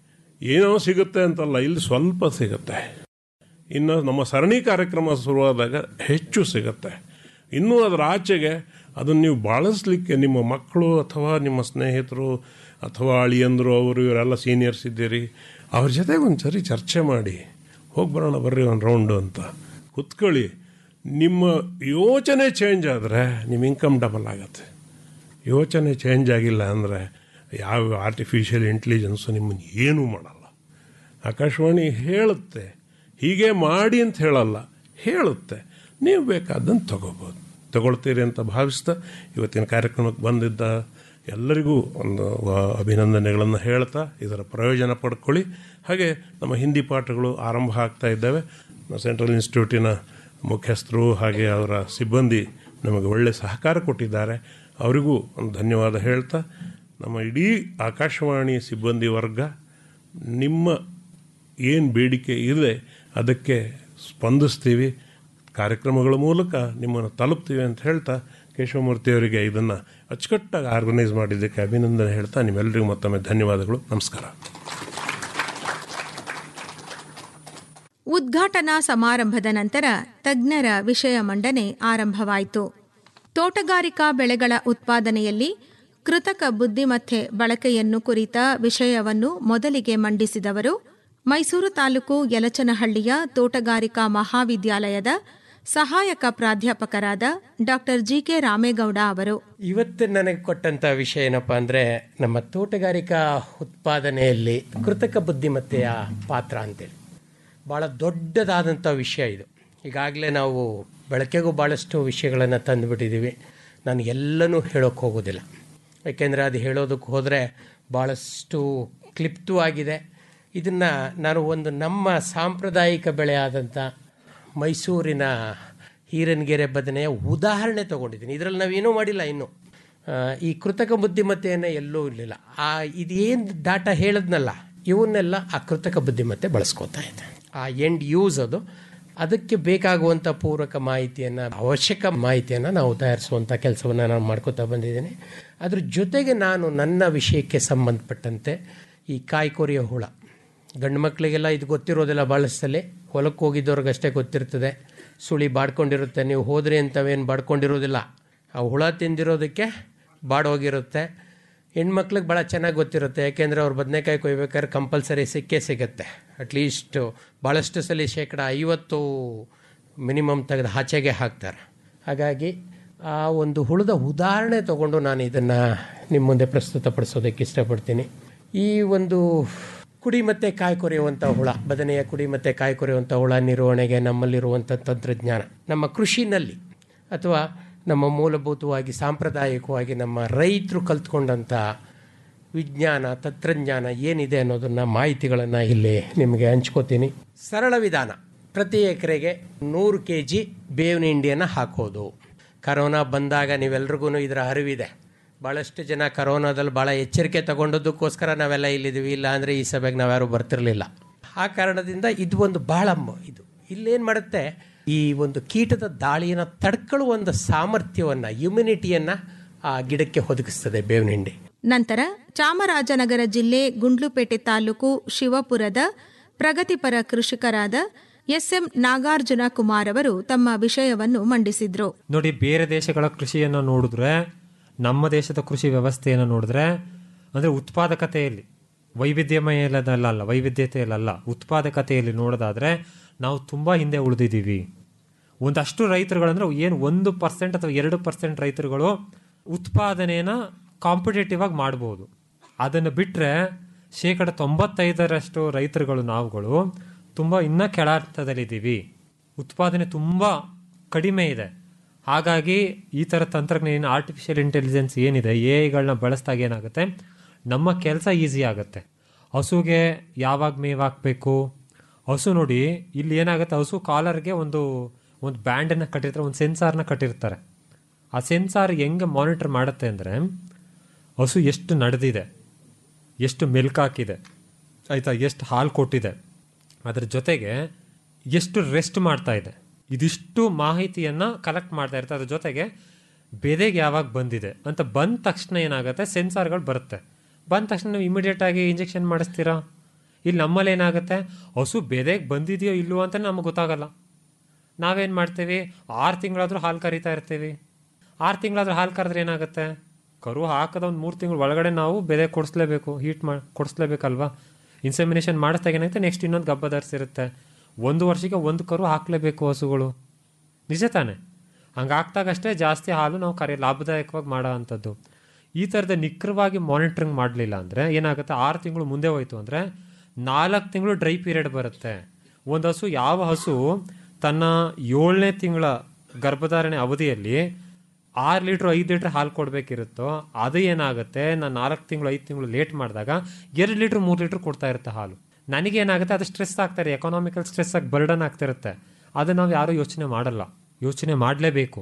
ಏನೋ ಸಿಗುತ್ತೆ ಅಂತಲ್ಲ ಇಲ್ಲಿ ಸ್ವಲ್ಪ ಸಿಗುತ್ತೆ ಇನ್ನು ನಮ್ಮ ಸರಣಿ ಕಾರ್ಯಕ್ರಮ ಶುರುವಾದಾಗ ಹೆಚ್ಚು ಸಿಗುತ್ತೆ ಇನ್ನೂ ಅದರ ಆಚೆಗೆ ಅದನ್ನು ನೀವು ಬಳಸಲಿಕ್ಕೆ ನಿಮ್ಮ ಮಕ್ಕಳು ಅಥವಾ ನಿಮ್ಮ ಸ್ನೇಹಿತರು ಅಥವಾ ಅಳಿಯಂದರು ಅವರು ಇವರೆಲ್ಲ ಸೀನಿಯರ್ಸ್ ಇದ್ದೀರಿ ಅವ್ರ ಜೊತೆಗೆ ಒಂದು ಸರಿ ಚರ್ಚೆ ಮಾಡಿ ಹೋಗಿ ಬರೋಣ ಬರ್ರಿ ಒಂದು ರೌಂಡು ಅಂತ ಕುತ್ಕೊಳ್ಳಿ ನಿಮ್ಮ ಯೋಚನೆ ಚೇಂಜ್ ಆದರೆ ನಿಮ್ಮ ಇನ್ಕಮ್ ಡಬಲ್ ಆಗುತ್ತೆ ಯೋಚನೆ ಚೇಂಜ್ ಆಗಿಲ್ಲ ಅಂದರೆ ಯಾವ ಆರ್ಟಿಫಿಷಿಯಲ್ ಇಂಟೆಲಿಜೆನ್ಸು ನಿಮ್ಮನ್ನು ಏನೂ ಮಾಡಲ್ಲ ಆಕಾಶವಾಣಿ ಹೇಳುತ್ತೆ ಹೀಗೆ ಮಾಡಿ ಅಂತ ಹೇಳಲ್ಲ ಹೇಳುತ್ತೆ ನೀವು ಬೇಕಾದ್ದನ್ನು ತಗೋಬೋದು ತಗೊಳ್ತೀರಿ ಅಂತ ಭಾವಿಸ್ತಾ ಇವತ್ತಿನ ಕಾರ್ಯಕ್ರಮಕ್ಕೆ ಬಂದಿದ್ದ ಎಲ್ಲರಿಗೂ ಒಂದು ವ- ಅಭಿನಂದನೆಗಳನ್ನು ಹೇಳ್ತಾ ಇದರ ಪ್ರಯೋಜನ ಪಡ್ಕೊಳ್ಳಿ ಹಾಗೆ ನಮ್ಮ ಹಿಂದಿ ಪಾಠಗಳು ಆರಂಭ ಆಗ್ತಾ ಇದ್ದಾವೆ ಸೆಂಟ್ರಲ್ ಇನ್ಸ್ಟಿಟ್ಯೂಟಿನ ಮುಖ್ಯಸ್ಥರು ಹಾಗೆ ಅವರ ಸಿಬ್ಬಂದಿ ನಮಗೆ ಒಳ್ಳೆ ಸಹಕಾರ ಕೊಟ್ಟಿದ್ದಾರೆ ಅವರಿಗೂ ಒಂದು ಧನ್ಯವಾದ ಹೇಳ್ತಾ ನಮ್ಮ ಇಡೀ ಆಕಾಶವಾಣಿ ಸಿಬ್ಬಂದಿ ವರ್ಗ ನಿಮ್ಮ ಏನು ಬೇಡಿಕೆ ಇದೆ ಅದಕ್ಕೆ ಸ್ಪಂದಿಸ್ತೀವಿ ಕಾರ್ಯಕ್ರಮಗಳ ಮೂಲಕ ನಿಮ್ಮನ್ನು ತಲುಪ್ತೀವಿ ಅಂತ ಹೇಳ್ತಾ ಕೇಶವಮೂರ್ತಿ ಅವರಿಗೆ ಇದನ್ನು ಅಚ್ಚುಕಟ್ಟಾಗಿ ಆರ್ಗನೈಸ್ ಮಾಡಿದ್ದಕ್ಕೆ ಅಭಿನಂದನೆ ಹೇಳ್ತಾ ನಿಮ್ಮೆಲ್ಲರಿಗೂ ಮತ್ತೊಮ್ಮೆ ಧನ್ಯವಾದಗಳು ನಮಸ್ಕಾರ ಉದ್ಘಾಟನಾ ಸಮಾರಂಭದ ನಂತರ ತಜ್ಞರ ವಿಷಯ ಮಂಡನೆ ಆರಂಭವಾಯಿತು ತೋಟಗಾರಿಕಾ ಬೆಳೆಗಳ ಉತ್ಪಾದನೆಯಲ್ಲಿ ಕೃತಕ ಬುದ್ಧಿಮತ್ತೆ ಬಳಕೆಯನ್ನು ಕುರಿತ ವಿಷಯವನ್ನು ಮೊದಲಿಗೆ ಮಂಡಿಸಿದವರು ಮೈಸೂರು ತಾಲೂಕು ಯಲಚನಹಳ್ಳಿಯ ತೋಟಗಾರಿಕಾ ಮಹಾವಿದ್ಯಾಲಯದ ಸಹಾಯಕ ಪ್ರಾಧ್ಯಾಪಕರಾದ ಡಾ ಜಿಕೆ ರಾಮೇಗೌಡ ಅವರು ಇವತ್ತು ನನಗೆ ಕೊಟ್ಟಂಥ ವಿಷಯ ಏನಪ್ಪ ಅಂದರೆ ನಮ್ಮ ತೋಟಗಾರಿಕಾ ಉತ್ಪಾದನೆಯಲ್ಲಿ ಕೃತಕ ಬುದ್ಧಿಮತ್ತೆಯ ಪಾತ್ರ ಅಂತೇಳಿ ಭಾಳ ದೊಡ್ಡದಾದಂಥ ವಿಷಯ ಇದು ಈಗಾಗಲೇ ನಾವು ಬಳಕೆಗೂ ಭಾಳಷ್ಟು ವಿಷಯಗಳನ್ನು ತಂದುಬಿಟ್ಟಿದ್ದೀವಿ ನಾನು ಎಲ್ಲನೂ ಹೇಳೋಕ್ಕೆ ಹೋಗೋದಿಲ್ಲ ಯಾಕೆಂದರೆ ಅದು ಹೇಳೋದಕ್ಕೆ ಹೋದರೆ ಭಾಳಷ್ಟು ಕ್ಲಿಪ್ತವಾಗಿದೆ ಇದನ್ನು ನಾನು ಒಂದು ನಮ್ಮ ಸಾಂಪ್ರದಾಯಿಕ ಬೆಳೆ ಆದಂಥ ಮೈಸೂರಿನ ಹೀರನ್ಗೆರೆ ಬದನೆಯ ಉದಾಹರಣೆ ತೊಗೊಂಡಿದ್ದೀನಿ ಇದರಲ್ಲಿ ನಾವೇನೂ ಮಾಡಿಲ್ಲ ಇನ್ನು ಆ, ಈ ಕೃತಕ ಬುದ್ಧಿಮತ್ತೆಯನ್ನು ಎಲ್ಲೂ ಇರಲಿಲ್ಲ ಆ ಇದೇನು ಡಾಟಾ ಹೇಳಿದ್ನಲ್ಲ ಇವನ್ನೆಲ್ಲ ಆ ಕೃತಕ ಬುದ್ಧಿಮತ್ತೆ ಬಳಸ್ಕೋತಾ ಇದೆ ಆ ಎಂಡ್ ಯೂಸ್ ಅದು ಅದಕ್ಕೆ ಬೇಕಾಗುವಂಥ ಪೂರಕ ಮಾಹಿತಿಯನ್ನು ಅವಶ್ಯಕ ಮಾಹಿತಿಯನ್ನು ನಾವು ತಯಾರಿಸುವಂಥ ಕೆಲಸವನ್ನು ನಾನು ಮಾಡ್ಕೋತಾ ಬಂದಿದ್ದೀನಿ ಅದ್ರ ಜೊತೆಗೆ ನಾನು ನನ್ನ ವಿಷಯಕ್ಕೆ ಸಂಬಂಧಪಟ್ಟಂತೆ ಈ ಕಾಯಿಕೊರಿಯ ಹುಳ ಗಂಡು ಮಕ್ಕಳಿಗೆಲ್ಲ ಇದು ಗೊತ್ತಿರೋದಿಲ್ಲ ಭಾಳಷ್ಟಲ್ಲಿ ಹೊಲಕ್ಕೆ ಹೋಗಿದ್ದವ್ರಿಗಷ್ಟೇ ಗೊತ್ತಿರ್ತದೆ ಸುಳಿ ಬಾಡ್ಕೊಂಡಿರುತ್ತೆ ನೀವು ಹೋದ್ರಿ ಅಂತವೇನು ಬಾಡ್ಕೊಂಡಿರೋದಿಲ್ಲ ಆ ಹುಳ ತಿಂದಿರೋದಕ್ಕೆ ಬಾಡೋಗಿರುತ್ತೆ ಹೆಣ್ಮಕ್ಳಿಗೆ ಭಾಳ ಚೆನ್ನಾಗಿ ಗೊತ್ತಿರುತ್ತೆ ಯಾಕೆಂದರೆ ಅವ್ರು ಬದನೆಕಾಯಿ ಕೊಯ್ಬೇಕಾದ್ರೆ ಕಂಪಲ್ಸರಿ ಸಿಕ್ಕೇ ಸಿಗುತ್ತೆ ಅಟ್ಲೀಸ್ಟ್ ಭಾಳಷ್ಟು ಸಲ ಶೇಕಡ ಐವತ್ತು ಮಿನಿಮಮ್ ತೆಗೆದು ಆಚೆಗೆ ಹಾಕ್ತಾರೆ ಹಾಗಾಗಿ ಆ ಒಂದು ಹುಳದ ಉದಾಹರಣೆ ತಗೊಂಡು ನಾನು ಇದನ್ನು ನಿಮ್ಮ ಮುಂದೆ ಪ್ರಸ್ತುತಪಡಿಸೋದಕ್ಕೆ ಇಷ್ಟಪಡ್ತೀನಿ ಈ ಒಂದು ಕುಡಿ ಮತ್ತು ಕಾಯಿ ಕೊರೆಯುವಂಥ ಹುಳ ಬದನೆಯ ಕುಡಿ ಮತ್ತು ಕಾಯಿ ಕೊರೆಯುವಂಥ ಹುಳ ನಿರ್ವಹಣೆಗೆ ನಮ್ಮಲ್ಲಿರುವಂಥ ತಂತ್ರಜ್ಞಾನ ನಮ್ಮ ಕೃಷಿನಲ್ಲಿ ಅಥವಾ ನಮ್ಮ ಮೂಲಭೂತವಾಗಿ ಸಾಂಪ್ರದಾಯಿಕವಾಗಿ ನಮ್ಮ ರೈತರು ಕಲ್ತ್ಕೊಂಡಂಥ ವಿಜ್ಞಾನ ತಂತ್ರಜ್ಞಾನ ಏನಿದೆ ಅನ್ನೋದನ್ನು ಮಾಹಿತಿಗಳನ್ನು ಇಲ್ಲಿ ನಿಮಗೆ ಹಂಚ್ಕೋತೀನಿ ಸರಳ ವಿಧಾನ ಪ್ರತಿ ಎಕರೆಗೆ ನೂರು ಕೆ ಜಿ ಬೇವಿನ ಹಿಂಡಿಯನ್ನು ಹಾಕೋದು ಕರೋನಾ ಬಂದಾಗ ನೀವೆಲ್ರಿಗೂ ಇದರ ಅರಿವಿದೆ ಭಾಳಷ್ಟು ಜನ ಕರೋನಾದಲ್ಲಿ ಭಾಳ ಎಚ್ಚರಿಕೆ ತಗೊಂಡದಕ್ಕೋಸ್ಕರ ನಾವೆಲ್ಲ ಇಲ್ಲಿದ್ದೀವಿ ಇಲ್ಲ ಅಂದರೆ ಈ ಸಭೆಗೆ ನಾವ್ಯಾರು ಬರ್ತಿರಲಿಲ್ಲ ಆ ಕಾರಣದಿಂದ ಇದು ಒಂದು ಭಾಳ ಮ- ಇದು ಇಲ್ಲೇನು ಮಾಡುತ್ತೆ ಈ ಒಂದು ಕೀಟದ ದಾಳಿಯನ್ನು ತಡ್ಕೊಳ್ಳುವ ಒಂದು ಸಾಮರ್ಥ್ಯವನ್ನು ಇಮ್ಯುನಿಟಿಯನ್ನು ಆ ಗಿಡಕ್ಕೆ ಒದಗಿಸ್ತದೆ ಬೇವಿನ ಹಿಂಡಿ ನಂತರ ಚಾಮರಾಜನಗರ ಜಿಲ್ಲೆ ಗುಂಡ್ಲುಪೇಟೆ ತಾಲೂಕು ಶಿವಪುರದ ಪ್ರಗತಿಪರ ಕೃಷಿಕರಾದ ಎಸ್ಎಂ ನಾಗಾರ್ಜುನ ಕುಮಾರ್ ಅವರು ತಮ್ಮ ವಿಷಯವನ್ನು ಮಂಡಿಸಿದ್ರು ನೋಡಿ ಬೇರೆ ದೇಶಗಳ ಕೃಷಿಯನ್ನು ನೋಡಿದ್ರೆ ನಮ್ಮ ದೇಶದ ಕೃಷಿ ವ್ಯವಸ್ಥೆಯನ್ನು ನೋಡಿದ್ರೆ ಅಂದರೆ ಉತ್ಪಾದಕತೆಯಲ್ಲಿ ವೈವಿಧ್ಯಮಯದಲ್ಲ ಅಲ್ಲ ವೈವಿಧ್ಯತೆಯಲ್ಲ ಉತ್ಪಾದಕತೆಯಲ್ಲಿ ನೋಡೋದಾದ್ರೆ ನಾವು ತುಂಬ ಹಿಂದೆ ಉಳಿದಿದ್ದೀವಿ ಒಂದಷ್ಟು ರೈತರುಗಳಂದ್ರೆ ಏನು ಒಂದು ಪರ್ಸೆಂಟ್ ಅಥವಾ ಎರಡು ಪರ್ಸೆಂಟ್ ರೈತರುಗಳು ಉತ್ಪಾದನೆನ ಕಾಂಪಿಟೇಟಿವ್ ಆಗಿ ಮಾಡ್ಬೋದು ಅದನ್ನು ಬಿಟ್ಟರೆ ಶೇಕಡ ತೊಂಬತ್ತೈದರಷ್ಟು ರೈತರುಗಳು ನಾವುಗಳು ತುಂಬ ಇನ್ನೂ ಕೆಳಹಂತದಲ್ಲಿದ್ದೀವಿ ಉತ್ಪಾದನೆ ತುಂಬ ಕಡಿಮೆ ಇದೆ ಹಾಗಾಗಿ ಈ ಥರ ತಂತ್ರಜ್ಞಾನ ಆರ್ಟಿಫಿಷಿಯಲ್ ಇಂಟೆಲಿಜೆನ್ಸ್ ಏನಿದೆ ಎ ಐಗಳನ್ನ ಬಳಸಿದಾಗ ಏನಾಗುತ್ತೆ ನಮ್ಮ ಕೆಲಸ ಈಸಿ ಆಗುತ್ತೆ ಹಸುಗೆ ಯಾವಾಗ ಮೇವು ಹಾಕಬೇಕು ಹಸು ನೋಡಿ ಇಲ್ಲಿ ಏನಾಗುತ್ತೆ ಹಸು ಕಾಲರ್ಗೆ ಒಂದು ಒಂದು ಬ್ಯಾಂಡನ್ನು ಕಟ್ಟಿರ್ತಾರೆ ಒಂದು ಸೆನ್ಸಾರ್ನ ಕಟ್ಟಿರ್ತಾರೆ ಆ ಸೆನ್ಸಾರ್ ಹೆಂಗೆ ಮಾನಿಟರ್ ಮಾಡುತ್ತೆ ಅಂದರೆ ಹಸು ಎಷ್ಟು ನಡೆದಿದೆ ಎಷ್ಟು ಮಿಲ್ಕ್ ಹಾಕಿದೆ ಆಯಿತಾ ಎಷ್ಟು ಹಾಲು ಕೊಟ್ಟಿದೆ ಅದ್ರ ಜೊತೆಗೆ ಎಷ್ಟು ರೆಸ್ಟ್ ಮಾಡ್ತಾ ಇದೆ ಇದಿಷ್ಟು ಮಾಹಿತಿಯನ್ನು ಕಲೆಕ್ಟ್ ಮಾಡ್ತಾ ಇರ್ತಾರೆ ಅದ್ರ ಜೊತೆಗೆ ಬೆದೆಗೆ ಯಾವಾಗ ಬಂದಿದೆ ಅಂತ ಬಂದ ತಕ್ಷಣ ಏನಾಗುತ್ತೆ ಸೆನ್ಸಾರ್ಗಳು ಬರುತ್ತೆ ಬಂದ ತಕ್ಷಣ ನೀವು ಇಮಿಡಿಯೇಟ್ ಆಗಿ ಇಂಜೆಕ್ಷನ್ ಮಾಡಿಸ್ತೀರಾ ಇಲ್ಲಿ ನಮ್ಮಲ್ಲಿ ಏನಾಗುತ್ತೆ ಹಸು ಬೆದೆಗೆ ಬಂದಿದೆಯೋ ಇಲ್ವೋ ಅಂತ ನಮಗೆ ಗೊತ್ತಾಗಲ್ಲ ನಾವೇನು ಮಾಡ್ತೀವಿ ಆರು ತಿಂಗಳಾದರೂ ಹಾಲು ಕರಿತಾ ಇರ್ತೀವಿ ಆರು ತಿಂಗಳಾದ್ರೂ ಹಾಲು ಕರೆದ್ರೆ ಏನಾಗುತ್ತೆ ಕರು ಹಾಕದ ಒಂದು ಮೂರು ತಿಂಗಳು ಒಳಗಡೆ ನಾವು ಬೆದೆ ಕೊಡಿಸ್ಲೇಬೇಕು ಹೀಟ್ ಮಾಡಿ ಕೊಡಿಸ್ಲೇಬೇಕಲ್ವಾ ಇನ್ಸೆಮಿನೇಷನ್ ಮಾಡಿಸ್ದಾಗ ಏನಾಗುತ್ತೆ ನೆಕ್ಸ್ಟ್ ಇನ್ನೊಂದು ಗಬ್ಬ ಧರಿಸಿರುತ್ತೆ ಒಂದು ವರ್ಷಕ್ಕೆ ಒಂದು ಕರು ಹಾಕಲೇಬೇಕು ಹಸುಗಳು ನಿಜ ತಾನೆ ಹಂಗೆ ಹಾಕ್ದಾಗಷ್ಟೇ ಜಾಸ್ತಿ ಹಾಲು ನಾವು ಕರೆ ಲಾಭದಾಯಕವಾಗಿ ಮಾಡೋ ಅಂಥದ್ದು ಈ ಥರದ ನಿಖರವಾಗಿ ಮಾನಿಟ್ರಿಂಗ್ ಮಾಡಲಿಲ್ಲ ಅಂದರೆ ಏನಾಗುತ್ತೆ ಆರು ತಿಂಗಳು ಮುಂದೆ ಹೋಯ್ತು ಅಂದರೆ ನಾಲ್ಕು ತಿಂಗಳು ಡ್ರೈ ಪೀರಿಯಡ್ ಬರುತ್ತೆ ಒಂದು ಹಸು ಯಾವ ಹಸು ತನ್ನ ಏಳನೇ ತಿಂಗಳ ಗರ್ಭಧಾರಣೆ ಅವಧಿಯಲ್ಲಿ ಆರು ಲೀಟ್ರ್ ಐದು ಲೀಟ್ರ್ ಹಾಲು ಕೊಡಬೇಕಿರುತ್ತೋ ಅದು ಏನಾಗುತ್ತೆ ನಾನು ನಾಲ್ಕು ತಿಂಗಳು ಐದು ತಿಂಗಳು ಲೇಟ್ ಮಾಡಿದಾಗ ಎರಡು ಲೀಟ್ರ್ ಮೂರು ಲೀಟ್ರ್ ಕೊಡ್ತಾ ಇರುತ್ತೆ ಹಾಲು ನನಗೇನಾಗುತ್ತೆ ಅದು ಸ್ಟ್ರೆಸ್ ಆಗ್ತಾರೆ ಎಕನಾಮಿಕಲ್ ಸ್ಟ್ರೆಸ್ ಆಗಿ ಬರ್ಡನ್ ಆಗ್ತಿರುತ್ತೆ ಅದು ನಾವು ಯಾರೂ ಯೋಚನೆ ಮಾಡಲ್ಲ ಯೋಚನೆ ಮಾಡಲೇಬೇಕು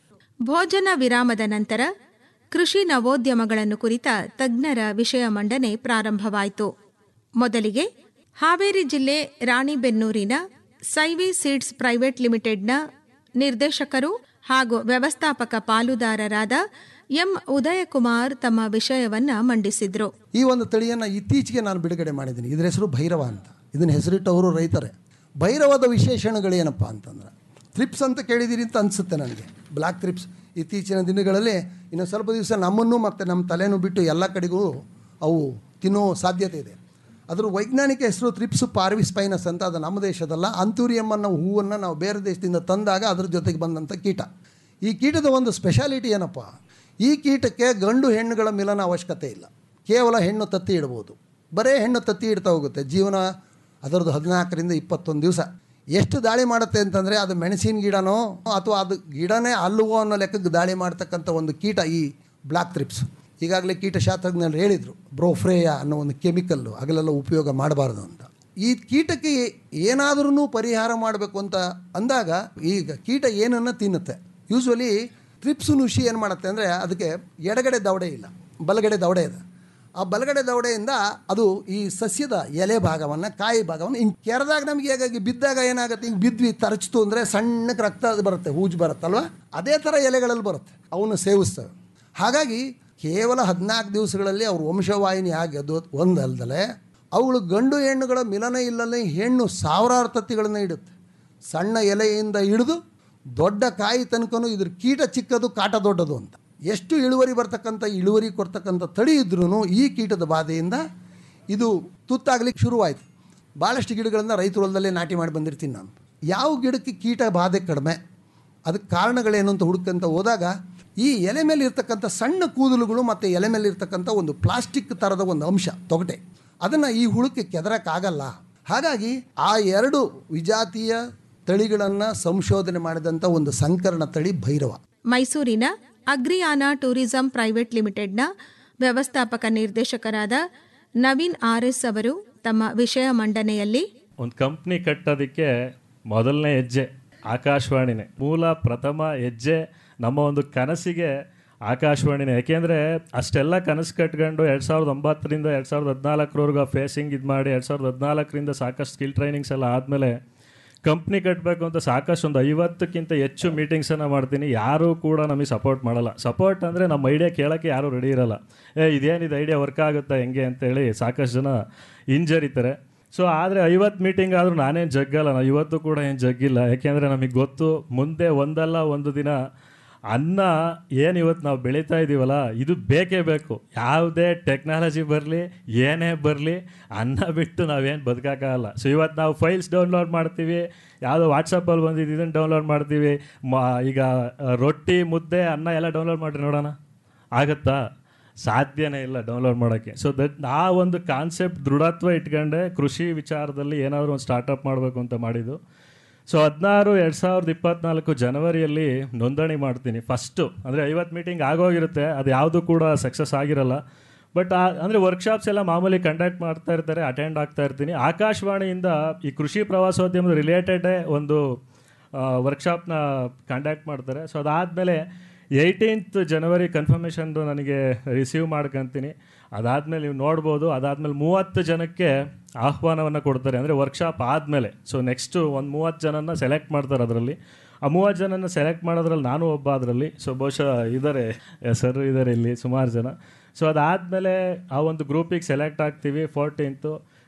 ಭೋಜನ ವಿರಾಮದ ನಂತರ ಕೃಷಿ ನವೋದ್ಯಮಗಳನ್ನು ಕುರಿತ ತಜ್ಞರ ವಿಷಯ ಮಂಡನೆ ಪ್ರಾರಂಭವಾಯಿತು ಮೊದಲಿಗೆ ಹಾವೇರಿ ಜಿಲ್ಲೆ ರಾಣಿಬೆನ್ನೂರಿನ ಸೈವಿ ಸೀಡ್ಸ್ ಪ್ರೈವೇಟ್ ಲಿಮಿಟೆಡ್ನ ನಿರ್ದೇಶಕರು ಹಾಗೂ ವ್ಯವಸ್ಥಾಪಕ ಪಾಲುದಾರರಾದ ಎಂ ಉದಯಕುಮಾರ್ ತಮ್ಮ ವಿಷಯವನ್ನ ಮಂಡಿಸಿದ್ರು ಈ ಒಂದು ತಳಿಯನ್ನು ಇತ್ತೀಚೆಗೆ ನಾನು ಬಿಡುಗಡೆ ಮಾಡಿದ್ದೀನಿ ಇದರ ಹೆಸರು ಭೈರವ ಅಂತ ಇದನ್ನ ಹೆಸರಿಟ್ಟವರು ರೈತರೇ ಭೈರವದ ವಿಶೇಷಣಗಳೇನಪ್ಪ ಅಂತಂದ್ರೆ ಥ್ರಿಪ್ಸ್ ಅಂತ ಕೇಳಿದ್ದೀರಿ ಅಂತ ಅನಿಸುತ್ತೆ ನನಗೆ ಬ್ಲ್ಯಾಕ್ ಥ್ರಿಪ್ಸ್ ಇತ್ತೀಚಿನ ದಿನಗಳಲ್ಲಿ ಇನ್ನು ಸ್ವಲ್ಪ ದಿವಸ ನಮ್ಮನ್ನು ಮತ್ತು ನಮ್ಮ ತಲೆನೂ ಬಿಟ್ಟು ಎಲ್ಲ ಕಡೆಗೂ ಅವು ತಿನ್ನೋ ಸಾಧ್ಯತೆ ಇದೆ ಅದರ ವೈಜ್ಞಾನಿಕ ಹೆಸರು ಥ್ರಿಪ್ಸ್ ಪಾರ್ವಿಸ್ಪೈನಸ್ ಅಂತ ಅದು ನಮ್ಮ ದೇಶದಲ್ಲ ಅಂತೂರಿಯಂ ಅನ್ನೋ ಹೂವನ್ನು ನಾವು ಬೇರೆ ದೇಶದಿಂದ ತಂದಾಗ ಅದ್ರ ಜೊತೆಗೆ ಬಂದಂಥ ಕೀಟ ಈ ಕೀಟದ ಒಂದು ಸ್ಪೆಷಾಲಿಟಿ ಏನಪ್ಪ ಈ ಕೀಟಕ್ಕೆ ಗಂಡು ಹೆಣ್ಣುಗಳ ಮಿಲನ ಅವಶ್ಯಕತೆ ಇಲ್ಲ ಕೇವಲ ಹೆಣ್ಣು ತತ್ತಿ ಇಡ್ಬೋದು ಬರೇ ಹೆಣ್ಣು ತತ್ತಿ ಇಡ್ತಾ ಹೋಗುತ್ತೆ ಜೀವನ ಅದರದ್ದು ಹದಿನಾಲ್ಕರಿಂದ ಇಪ್ಪತ್ತೊಂದು ದಿವಸ ಎಷ್ಟು ದಾಳಿ ಮಾಡುತ್ತೆ ಅಂತಂದರೆ ಅದು ಮೆಣಸಿನ ಗಿಡನೋ ಅಥವಾ ಅದು ಗಿಡನೇ ಅಲ್ಲವೋ ಅನ್ನೋ ಲೆಕ್ಕಕ್ಕೆ ದಾಳಿ ಮಾಡ್ತಕ್ಕಂಥ ಒಂದು ಕೀಟ ಈ ಬ್ಲಾಕ್ ಥ್ರಿಪ್ಸ್ ಈಗಾಗಲೇ ಕೀಟಶಾಸ್ತ್ರಜ್ಞರು ಹೇಳಿದರು ಬ್ರೋಫ್ರೇಯ ಅನ್ನೋ ಒಂದು ಕೆಮಿಕಲ್ಲು ಹಗಲೆಲ್ಲ ಉಪಯೋಗ ಮಾಡಬಾರ್ದು ಅಂತ ಈ ಕೀಟಕ್ಕೆ ಏನಾದ್ರೂ ಪರಿಹಾರ ಮಾಡಬೇಕು ಅಂತ ಅಂದಾಗ ಈಗ ಕೀಟ ಏನನ್ನು ತಿನ್ನುತ್ತೆ ಯೂಶ್ವಲಿ ಟ್ರಿಪ್ಸ್ ನುಷಿ ಏನು ಮಾಡುತ್ತೆ ಅಂದರೆ ಅದಕ್ಕೆ ಎಡಗಡೆ ದವಡೆ ಇಲ್ಲ ಬಲಗಡೆ ದವಡೆ ಇದೆ ಆ ಬಲಗಡೆ ದವಡೆಯಿಂದ ಅದು ಈ ಸಸ್ಯದ ಎಲೆ ಭಾಗವನ್ನು ಕಾಯಿ ಭಾಗವನ್ನು ಹಿಂಗೆ ಕೆರೆದಾಗ ನಮಗೆ ಹೇಗಾಗಿ ಬಿದ್ದಾಗ ಏನಾಗುತ್ತೆ ಹಿಂಗೆ ಬಿದ್ವಿ ತರಚಿತು ಅಂದರೆ ಸಣ್ಣಕ್ಕೆ ರಕ್ತ ಅದು ಬರುತ್ತೆ ಹೂಜು ಬರುತ್ತಲ್ವ ಅದೇ ಥರ ಎಲೆಗಳಲ್ಲಿ ಬರುತ್ತೆ ಅವನ್ನ ಸೇವಿಸ್ತವೆ ಹಾಗಾಗಿ ಕೇವಲ ಹದಿನಾಲ್ಕು ದಿವಸಗಳಲ್ಲಿ ಅವ್ರ ವಂಶವಾಹಿನಿ ಆಗಿ ಅದು ಒಂದಲ್ದಲೆ ಅವುಗಳು ಗಂಡು ಹೆಣ್ಣುಗಳ ಮಿಲನ ಇಲ್ಲದೆ ಹೆಣ್ಣು ಸಾವಿರಾರು ತತ್ತಿಗಳನ್ನು ಇಡುತ್ತೆ ಸಣ್ಣ ಎಲೆಯಿಂದ ಹಿಡಿದು ದೊಡ್ಡ ಕಾಯಿ ತನಕನೂ ಇದ್ರ ಕೀಟ ಚಿಕ್ಕದು ಕಾಟ ದೊಡ್ಡದು ಅಂತ ಎಷ್ಟು ಇಳುವರಿ ಬರ್ತಕ್ಕಂಥ ಇಳುವರಿ ಕೊಡ್ತಕ್ಕಂಥ ತಳಿ ಇದ್ರೂ ಈ ಕೀಟದ ಬಾಧೆಯಿಂದ ಇದು ತುತ್ತಾಗ್ಲಿಕ್ಕೆ ಶುರುವಾಯಿತು ಭಾಳಷ್ಟು ಗಿಡಗಳನ್ನು ರೈತರ ಹೊಲದಲ್ಲೇ ನಾಟಿ ಮಾಡಿ ಬಂದಿರ್ತೀನಿ ನಾನು ಯಾವ ಗಿಡಕ್ಕೆ ಕೀಟ ಬಾಧೆ ಕಡಿಮೆ ಅದಕ್ಕೆ ಕಾರಣಗಳೇನು ಅಂತ ಹುಡುಕಂತ ಹೋದಾಗ ಈ ಎಲೆ ಮೇಲೆ ಇರ್ತಕ್ಕಂಥ ಸಣ್ಣ ಕೂದಲುಗಳು ಮತ್ತು ಎಲೆ ಮೇಲೆ ಇರ್ತಕ್ಕಂಥ ಒಂದು ಪ್ಲಾಸ್ಟಿಕ್ ಥರದ ಒಂದು ಅಂಶ ತೊಗಟೆ ಅದನ್ನು ಈ ಹುಳುಕ್ಕೆ ಕೆದರಕ್ಕಾಗಲ್ಲ ಹಾಗಾಗಿ ಆ ಎರಡು ವಿಜಾತಿಯ ತಳಿಗಳನ್ನು ಸಂಶೋಧನೆ ಮಾಡಿದಂಥ ಒಂದು ಸಂಕರಣ ತಳಿ ಭೈರವ ಮೈಸೂರಿನ ಅಗ್ರಿಯಾನಾ ಟೂರಿಸಂ ಪ್ರೈವೇಟ್ ಲಿಮಿಟೆಡ್ನ ವ್ಯವಸ್ಥಾಪಕ ನಿರ್ದೇಶಕರಾದ ನವೀನ್ ಆರ್ಎಸ್ ಅವರು ತಮ್ಮ ವಿಷಯ ಮಂಡನೆಯಲ್ಲಿ ಒಂದು ಕಂಪ್ನಿ ಕಟ್ಟೋದಕ್ಕೆ ಮೊದಲನೇ ಹೆಜ್ಜೆ ಆಕಾಶವಾಣಿನೇ ಮೂಲ ಪ್ರಥಮ ಹೆಜ್ಜೆ ನಮ್ಮ ಒಂದು ಕನಸಿಗೆ ಆಕಾಶವಾಣಿನೇ ಯಾಕೆಂದರೆ ಅಷ್ಟೆಲ್ಲ ಕನಸು ಕಟ್ಕೊಂಡು ಎರಡು ಸಾವಿರದ ಒಂಬತ್ತರಿಂದ ಎರಡು ಸಾವಿರದ ಹದಿನಾಲ್ಕರವರೆಗೂ ಫೇಸಿಂಗ್ ಇದು ಮಾಡಿ ಎರಡು ಸಾವಿರದ ಹದಿನಾಲ್ಕರಿಂದ ಸಾಕಷ್ಟು ಸ್ಕಿಲ್ ಟ್ರೈನಿಂಗ್ಸ್ ಎಲ್ಲ ಆದಮೇಲೆ ಕಂಪ್ನಿ ಕಟ್ಟಬೇಕು ಅಂತ ಸಾಕಷ್ಟು ಒಂದು ಐವತ್ತಕ್ಕಿಂತ ಹೆಚ್ಚು ಮೀಟಿಂಗ್ಸನ್ನು ಮಾಡ್ತೀನಿ ಯಾರೂ ಕೂಡ ನಮಗೆ ಸಪೋರ್ಟ್ ಮಾಡಲ್ಲ ಸಪೋರ್ಟ್ ಅಂದರೆ ನಮ್ಮ ಐಡಿಯಾ ಕೇಳೋಕ್ಕೆ ಯಾರೂ ರೆಡಿ ಇರಲ್ಲ ಏ ಇದೇನಿದು ಐಡಿಯಾ ವರ್ಕ್ ಆಗುತ್ತಾ ಹೆಂಗೆ ಅಂತೇಳಿ ಸಾಕಷ್ಟು ಜನ ಹಿಂಜರಿತಾರೆ ಸೊ ಆದರೆ ಐವತ್ತು ಮೀಟಿಂಗ್ ಆದರೂ ನಾನೇನು ಜಗ್ಗಲ್ಲ ನಾನು ಇವತ್ತು ಕೂಡ ಏನು ಜಗ್ಗಿಲ್ಲ ಯಾಕೆಂದರೆ ನಮಗೆ ಗೊತ್ತು ಮುಂದೆ ಒಂದಲ್ಲ ಒಂದು ದಿನ ಅನ್ನ ಏನು ಇವತ್ತು ನಾವು ಬೆಳೀತಾ ಇದ್ದೀವಲ್ಲ ಇದು ಬೇಕೇ ಬೇಕು ಯಾವುದೇ ಟೆಕ್ನಾಲಜಿ ಬರಲಿ ಏನೇ ಬರಲಿ ಅನ್ನ ಬಿಟ್ಟು ನಾವೇನು ಬದುಕೋಕ್ಕಾಗಲ್ಲ ಸೊ ಇವತ್ತು ನಾವು ಫೈಲ್ಸ್ ಡೌನ್ಲೋಡ್ ಮಾಡ್ತೀವಿ ಯಾವುದೋ ವಾಟ್ಸಪ್ಪಲ್ಲಿ ಬಂದಿದ್ದು ಇದನ್ನು ಡೌನ್ಲೋಡ್ ಮಾಡ್ತೀವಿ ಮ ಈಗ ಆ, ರೊಟ್ಟಿ ಮುದ್ದೆ ಅನ್ನ ಎಲ್ಲ ಡೌನ್ಲೋಡ್ ಮಾಡಿರಿ ನೋಡೋಣ ಆಗುತ್ತಾ ಸಾಧ್ಯನೇ ಇಲ್ಲ ಡೌನ್ಲೋಡ್ ಮಾಡೋಕ್ಕೆ ಸೊ ದಟ್ ಆ ಒಂದು ಕಾನ್ಸೆಪ್ಟ್ ದೃಢತ್ವ ಇಟ್ಕೊಂಡೆ ಕೃಷಿ ವಿಚಾರದಲ್ಲಿ ಏನಾದರೂ ಒಂದು ಸ್ಟಾರ್ಟಪ್ ಮಾಡಬೇಕು ಅಂತ ಮಾಡಿದ್ದು ಸೊ ಹದಿನಾರು ಎರಡು ಸಾವಿರದ ಇಪ್ಪತ್ನಾಲ್ಕು ಜನವರಿಯಲ್ಲಿ ನೋಂದಣಿ ಮಾಡ್ತೀನಿ ಫಸ್ಟು ಅಂದರೆ ಐವತ್ತು ಮೀಟಿಂಗ್ ಆಗೋಗಿರುತ್ತೆ ಅದು ಯಾವುದು ಕೂಡ ಸಕ್ಸಸ್ ಆಗಿರಲ್ಲ ಬಟ್ ಆ ಅಂದರೆ ವರ್ಕ್ಶಾಪ್ಸ್ ಎಲ್ಲ ಮಾಮೂಲಿ ಕಂಡಕ್ಟ್ ಮಾಡ್ತಾ ಇರ್ತಾರೆ ಅಟೆಂಡ್ ಆಗ್ತಾ ಇರ್ತೀನಿ ಆಕಾಶವಾಣಿಯಿಂದ ಈ ಕೃಷಿ ಪ್ರವಾಸೋದ್ಯಮದ ರಿಲೇಟೆಡೇ ಒಂದು ವರ್ಕ್ಶಾಪ್ನ ಕಂಡಕ್ಟ್ ಮಾಡ್ತಾರೆ ಸೊ ಅದಾದಮೇಲೆ ಏಯ್ಟೀನ್ತ್ ಜನವರಿ ಕನ್ಫರ್ಮೇಷನ್ದು ನನಗೆ ರಿಸೀವ್ ಮಾಡ್ಕೊತೀನಿ ಅದಾದಮೇಲೆ ನೀವು ನೋಡ್ಬೋದು ಅದಾದಮೇಲೆ ಮೂವತ್ತು ಜನಕ್ಕೆ ಆಹ್ವಾನವನ್ನು ಕೊಡ್ತಾರೆ ಅಂದರೆ ವರ್ಕ್ಶಾಪ್ ಆದಮೇಲೆ ಸೊ ನೆಕ್ಸ್ಟು ಒಂದು ಮೂವತ್ತು ಜನನ ಸೆಲೆಕ್ಟ್ ಮಾಡ್ತಾರೆ ಅದರಲ್ಲಿ ಆ ಮೂವತ್ತು ಜನನ ಸೆಲೆಕ್ಟ್ ಮಾಡೋದ್ರಲ್ಲಿ ನಾನು ಒಬ್ಬ ಅದರಲ್ಲಿ ಸೊ ಬಹುಶಃ ಇದ್ದಾರೆ ಸರ್ ಇದ್ದಾರೆ ಇಲ್ಲಿ ಸುಮಾರು ಜನ ಸೊ ಅದಾದಮೇಲೆ ಆ ಒಂದು ಗ್ರೂಪಿಗೆ ಸೆಲೆಕ್ಟ್ ಆಗ್ತೀವಿ ಫೋರ್ಟೀನ್ತು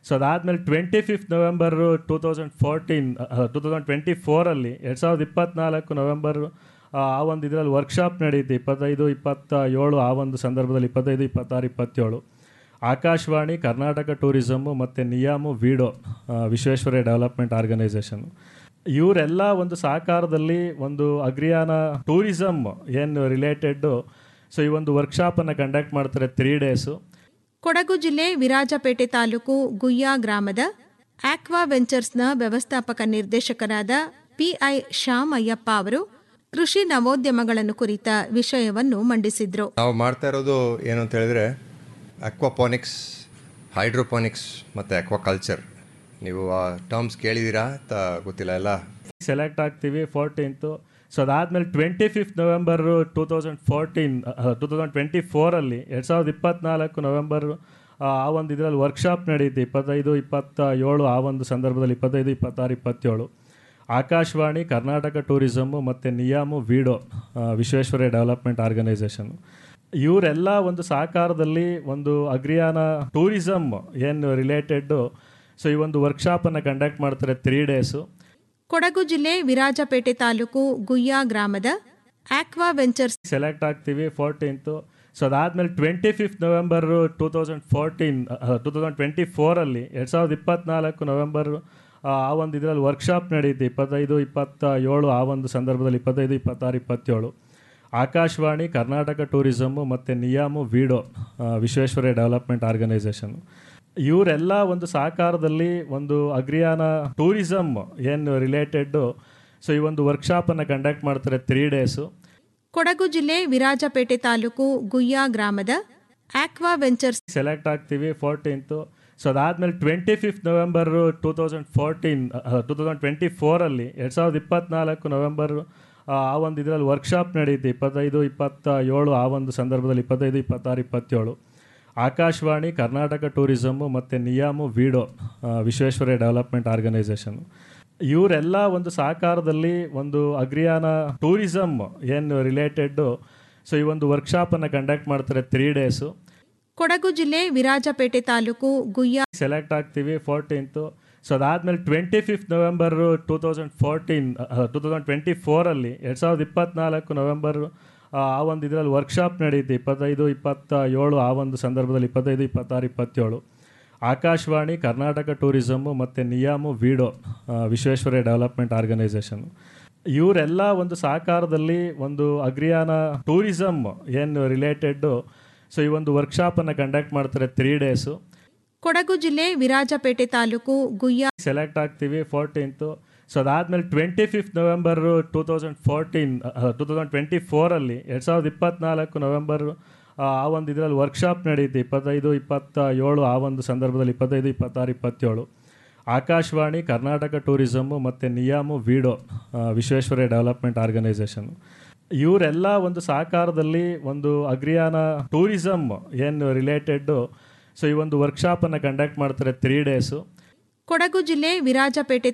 ಸೊ ಅದಾದಮೇಲೆ twenty fifth November two thousand fourteen two thousand twenty ಫೋರಲ್ಲಿ ಎರಡು ಸಾವಿರದ ಇಪ್ಪತ್ತ್ನಾಲ್ಕು ನವೆಂಬರ್ ಆ ಒಂದು ಇದರಲ್ಲಿ ವರ್ಕ್ಶಾಪ್ ನಡೆಯುತ್ತೆ ಇಪ್ಪತ್ತೈದು ಇಪ್ಪತ್ತ ಏಳು ಆ ಒಂದು ಸಂದರ್ಭದಲ್ಲಿ ಇಪ್ಪತ್ತೈದು ಇಪ್ಪತ್ತಾರು ಇಪ್ಪತ್ತೇಳು ಆಕಾಶವಾಣಿ ಕರ್ನಾಟಕ ಟೂರಿಸಮ್ಮು ಮತ್ತು ನಿಯಾಮು ವಿಡೋ ಆ, ವಿಶ್ವೇಶ್ವರಯ್ಯ ಡೆವಲಪ್ಮೆಂಟ್ ಆರ್ಗನೈಸೇಷನು ಇವರೆಲ್ಲ ಒಂದು ಸಹಕಾರದಲ್ಲಿ ಒಂದು ಅಗ್ರಿಯಾನ ಟೂರಿಸಮ್ ಏನು ರಿಲೇಟೆಡ್ಡು ಸೊ ಈ ಒಂದು ವರ್ಕ್ಶಾಪನ್ನು ಕಂಡಕ್ಟ್ ಮಾಡ್ತಾರೆ ತ್ರೀ ಡೇಸು ಕೊಡಗು ಜಿಲ್ಲೆ ವಿರಾಜಪೇಟೆ ತಾಲೂಕು ಗುಯ್ಯಾ ಗ್ರಾಮದ ಆಕ್ವಾ ವೆಂಚರ್ಸ್ನ ವ್ಯವಸ್ಥಾಪಕ ನಿರ್ದೇಶಕರಾದ ಪಿಐ ಶ್ಯಾಮ್ ಅಯ್ಯಪ್ಪ ಅವರು ಕೃಷಿ ನವೋದ್ಯಮಗಳನ್ನು ಕುರಿತ ವಿಷಯವನ್ನು ಮಂಡಿಸಿದ್ರು ನಾವು ಮಾಡ್ತಾ ಇರೋದು ಏನು ಅಂತ ಹೇಳಿದ್ರೆ ಅಕ್ವಾಪಾನಿಕ್ಸ್ ಹೈಡ್ರೋಪಾನಿಕ್ಸ್ ಮತ್ತು ಅಕ್ವಾಕಲ್ಚರ್ ನೀವು ಆ ಟರ್ಮ್ಸ್ ಕೇಳಿದ್ದೀರಾ ಅಂತ ಗೊತ್ತಿಲ್ಲ ಎಲ್ಲ ಸೆಲೆಕ್ಟ್ ಆಗ್ತೀವಿ ಫೋರ್ಟೀನ್ತು ಸೊ ಅದಾದಮೇಲೆ twenty fifth November two thousand fourteen two thousand twenty ಫೋರಲ್ಲಿ ಎರಡು ಸಾವಿರದ ಇಪ್ಪತ್ತ್ನಾಲ್ಕು ನವೆಂಬರ್ ಆ ಒಂದು ಇದರಲ್ಲಿ ವರ್ಕ್ಶಾಪ್ ನಡೆಯುತ್ತೆ ಇಪ್ಪತ್ತೈದು ಇಪ್ಪತ್ತ ಏಳು ಆ ಒಂದು ಸಂದರ್ಭದಲ್ಲಿ ಇಪ್ಪತ್ತೈದು ಇಪ್ಪತ್ತಾರು ಇಪ್ಪತ್ತೇಳು ಆಕಾಶವಾಣಿ ಕರ್ನಾಟಕ ಟೂರಿಸಮ್ಮು ಮತ್ತು ನಿಯಾಮು ವಿಡೋ ಆ, ವಿಶ್ವೇಶ್ವರಯ್ಯ ಡೆವಲಪ್ಮೆಂಟ್ ಆರ್ಗನೈಸೇಷನು ಇವರೆಲ್ಲ ಒಂದು ಸಹಕಾರದಲ್ಲಿ ಒಂದು ಅಗ್ರಿಯಾನ ಟೂರಿಸಮ್ ಏನು ರಿಲೇಟೆಡ್ಡು ಸೊ ಈ ಒಂದು ವರ್ಕ್ಶಾಪನ್ನು ಕಂಡಕ್ಟ್ ಮಾಡ್ತಾರೆ ತ್ರೀ ಡೇಸು ಕೊಡಗು ಜಿಲ್ಲೆ ವಿರಾಜಪೇಟೆ ತಾಲೂಕು ಗುಯ್ಯಾ ಗ್ರಾಮದ ಆಕ್ವಾ ವೆಂಚರ್ಸ್ ಸೆಲೆಕ್ಟ್ ಆಗ್ತೀವಿ ಫೋರ್ಟೀನ್ತು ಸೊ ಅದಾದಮೇಲೆ twenty fifth November two thousand fourteen two thousand twenty ಫೋರಲ್ಲಿ ಎರಡು ಸಾವಿರದ ಇಪ್ಪತ್ತ್ನಾಲ್ಕು ನವೆಂಬರ್ ಆ ಒಂದು ಇದರಲ್ಲಿ ವರ್ಕ್ಶಾಪ್ ನಡೆಯುತ್ತೆ ಇಪ್ಪತ್ತೈದು ಇಪ್ಪತ್ತ ಏಳು ಆ ಒಂದು ಸಂದರ್ಭದಲ್ಲಿ ಇಪ್ಪತ್ತೈದು ಇಪ್ಪತ್ತಾರು ಇಪ್ಪತ್ತೇಳು ಆಕಾಶವಾಣಿ ಕರ್ನಾಟಕ ಟೂರಿಸಮ್ಮು ಮತ್ತು ನಿಯಾಮು ವಿಡೋ ಆ, ವಿಶ್ವೇಶ್ವರಯ್ಯ ಡೆವಲಪ್ಮೆಂಟ್ ಆರ್ಗನೈಸೇಷನು ಇವರೆಲ್ಲ ಒಂದು ಸಹಕಾರದಲ್ಲಿ ಒಂದು ಅಗ್ರಿಯಾನ ಟೂರಿಸಮ್ ಏನು ರಿಲೇಟೆಡ್ಡು ಸೊ ಈ ಒಂದು ವರ್ಕ್ಶಾಪನ್ನು ಕಂಡಕ್ಟ್ ಮಾಡ್ತಾರೆ ತ್ರೀ ಡೇಸು ಕೊಡಗು ಜಿಲ್ಲೆ ವಿರಾಜಪೇಟೆ ತಾಲೂಕು ಗುಯ್ಯಾ ಗ್ರಾಮದ ಆಕ್ವಾ ವೆಂಚರ್ಸ್ ಸೆಲೆಕ್ಟ್ ಆಗ್ತೀವಿ ಫೋರ್ಟೀನ್ತು ಸೊ ಅದಾದಮೇಲೆ twenty fifth November two thousand fourteen two thousand twenty ಫೋರಲ್ಲಿ ಎರಡು ಸಾವಿರದ ಇಪ್ಪತ್ತ್ನಾಲ್ಕು ನವೆಂಬರ್ ಆ ಒಂದು ಇದರಲ್ಲಿ ವರ್ಕ್ಶಾಪ್ ನಡೆಯುತ್ತೆ ಇಪ್ಪತ್ತೈದು ಇಪ್ಪತ್ತ ಏಳು ಆ ಒಂದು ಸಂದರ್ಭದಲ್ಲಿ ಇಪ್ಪತ್ತೈದು ಇಪ್ಪತ್ತಾರು ಇಪ್ಪತ್ತೇಳು ಆಕಾಶವಾಣಿ ಕರ್ನಾಟಕ ಟೂರಿಸಮ್ಮು ಮತ್ತು ನಿಯಾಮು ವಿಡೋ ಆ, ವಿಶ್ವೇಶ್ವರಯ್ಯ ಡೆವಲಪ್ಮೆಂಟ್ ಆರ್ಗನೈಸೇಷನು ಇವರೆಲ್ಲ ಒಂದು ಸಹಕಾರದಲ್ಲಿ ಒಂದು ಅಗ್ರಿಯಾನ ಟೂರಿಸಮ್ ಏನು ರಿಲೇಟೆಡ್ಡು ಸೊ ಈ ಒಂದು ವರ್ಕ್ಶಾಪನ್ನು ಕಂಡಕ್ಟ್ ಮಾಡ್ತಾರೆ ತ್ರೀ ಡೇಸು ಕೊಡಗು ಜಿಲ್ಲೆ ವಿರಾಜಪೇಟೆ ತಾಲೂಕು ಗುಯ್ಯಾ ಸೆಲೆಕ್ಟ್ ಆಗ್ತೀವಿ ಫೋರ್ಟೀನ್ತು ಸೊ ಅದಾದಮೇಲೆ twenty fifth November two thousand fourteen two thousand twenty ಫೋರಲ್ಲಿ ಎರಡು ಸಾವಿರದ ಇಪ್ಪತ್ತ್ನಾಲ್ಕು ನವೆಂಬರ್ ಆ ಒಂದು ಇದರಲ್ಲಿ ವರ್ಕ್ಶಾಪ್ ನಡೆಯುತ್ತೆ ಇಪ್ಪತ್ತೈದು ಇಪ್ಪತ್ತ ಏಳು ಆ ಒಂದು ಸಂದರ್ಭದಲ್ಲಿ ಇಪ್ಪತ್ತೈದು ಇಪ್ಪತ್ತಾರು ಇಪ್ಪತ್ತೇಳು ಆಕಾಶವಾಣಿ ಕರ್ನಾಟಕ ಟೂರಿಸಮ್ಮು ಮತ್ತು ನಿಯಾಮು ವಿಡೋ ಆ, ವಿಶ್ವೇಶ್ವರಯ್ಯ ಡೆವಲಪ್ಮೆಂಟ್ ಆರ್ಗನೈಸೇಷನು ಇವರೆಲ್ಲ ಒಂದು ಸಹಕಾರದಲ್ಲಿ ಒಂದು ಅಗ್ರಿಯಾನ ಟೂರಿಸಮ್ ಏನು ರಿಲೇಟೆಡ್ಡು ಸೊ ಈ ಒಂದು ವರ್ಕ್ಶಾಪನ್ನು ಕಂಡಕ್ಟ್ ಮಾಡ್ತಾರೆ ತ್ರೀ ಡೇಸು ಕೊಡಗು ಜಿಲ್ಲೆ ವಿರಾಜಪೇಟೆ ತಾಲೂಕು ಗುಯ್ಯಾ ಸೆಲೆಕ್ಟ್ ಆಗ್ತೀವಿ ಫೋರ್ಟೀನ್ತು ಸೊ ಅದಾದಮೇಲೆ twenty fifth November two thousand fourteen two thousand twenty ಫೋರಲ್ಲಿ ಎರಡು ಸಾವಿರದ ಇಪ್ಪತ್ತ್ನಾಲ್ಕು ನವೆಂಬರ್ ಆ ಒಂದು ಇದರಲ್ಲಿ ವರ್ಕ್ಶಾಪ್ ನಡೆಯುತ್ತೆ ಇಪ್ಪತ್ತೈದು ಇಪ್ಪತ್ತ ಏಳು ಆ ಒಂದು ಸಂದರ್ಭದಲ್ಲಿ ಇಪ್ಪತ್ತೈದು ಇಪ್ಪತ್ತಾರು ಇಪ್ಪತ್ತೇಳು ಆಕಾಶವಾಣಿ ಕರ್ನಾಟಕ ಟೂರಿಸಮ್ಮು ಮತ್ತು ನಿಯಾಮು ವಿಡೋ ಆ, ವಿಶ್ವೇಶ್ವರಯ್ಯ ಡೆವಲಪ್ಮೆಂಟ್ ಆರ್ಗನೈಸೇಷನು ಇವರೆಲ್ಲ ಒಂದು ಸಹಕಾರದಲ್ಲಿ ಒಂದು ಅಗ್ರಿಯಾನ ಟೂರಿಸಮ್ ಏನು ರಿಲೇಟೆಡ್ಡು ಸೊ ಈ ಒಂದು ವರ್ಕ್ಶಾಪನ್ನು ಕಂಡಕ್ಟ್ ಮಾಡ್ತಾರೆ ತ್ರೀ ಡೇಸು ಕೊಡಗು ಜಿಲ್ಲೆ ವಿರಾಜಪೇಟೆ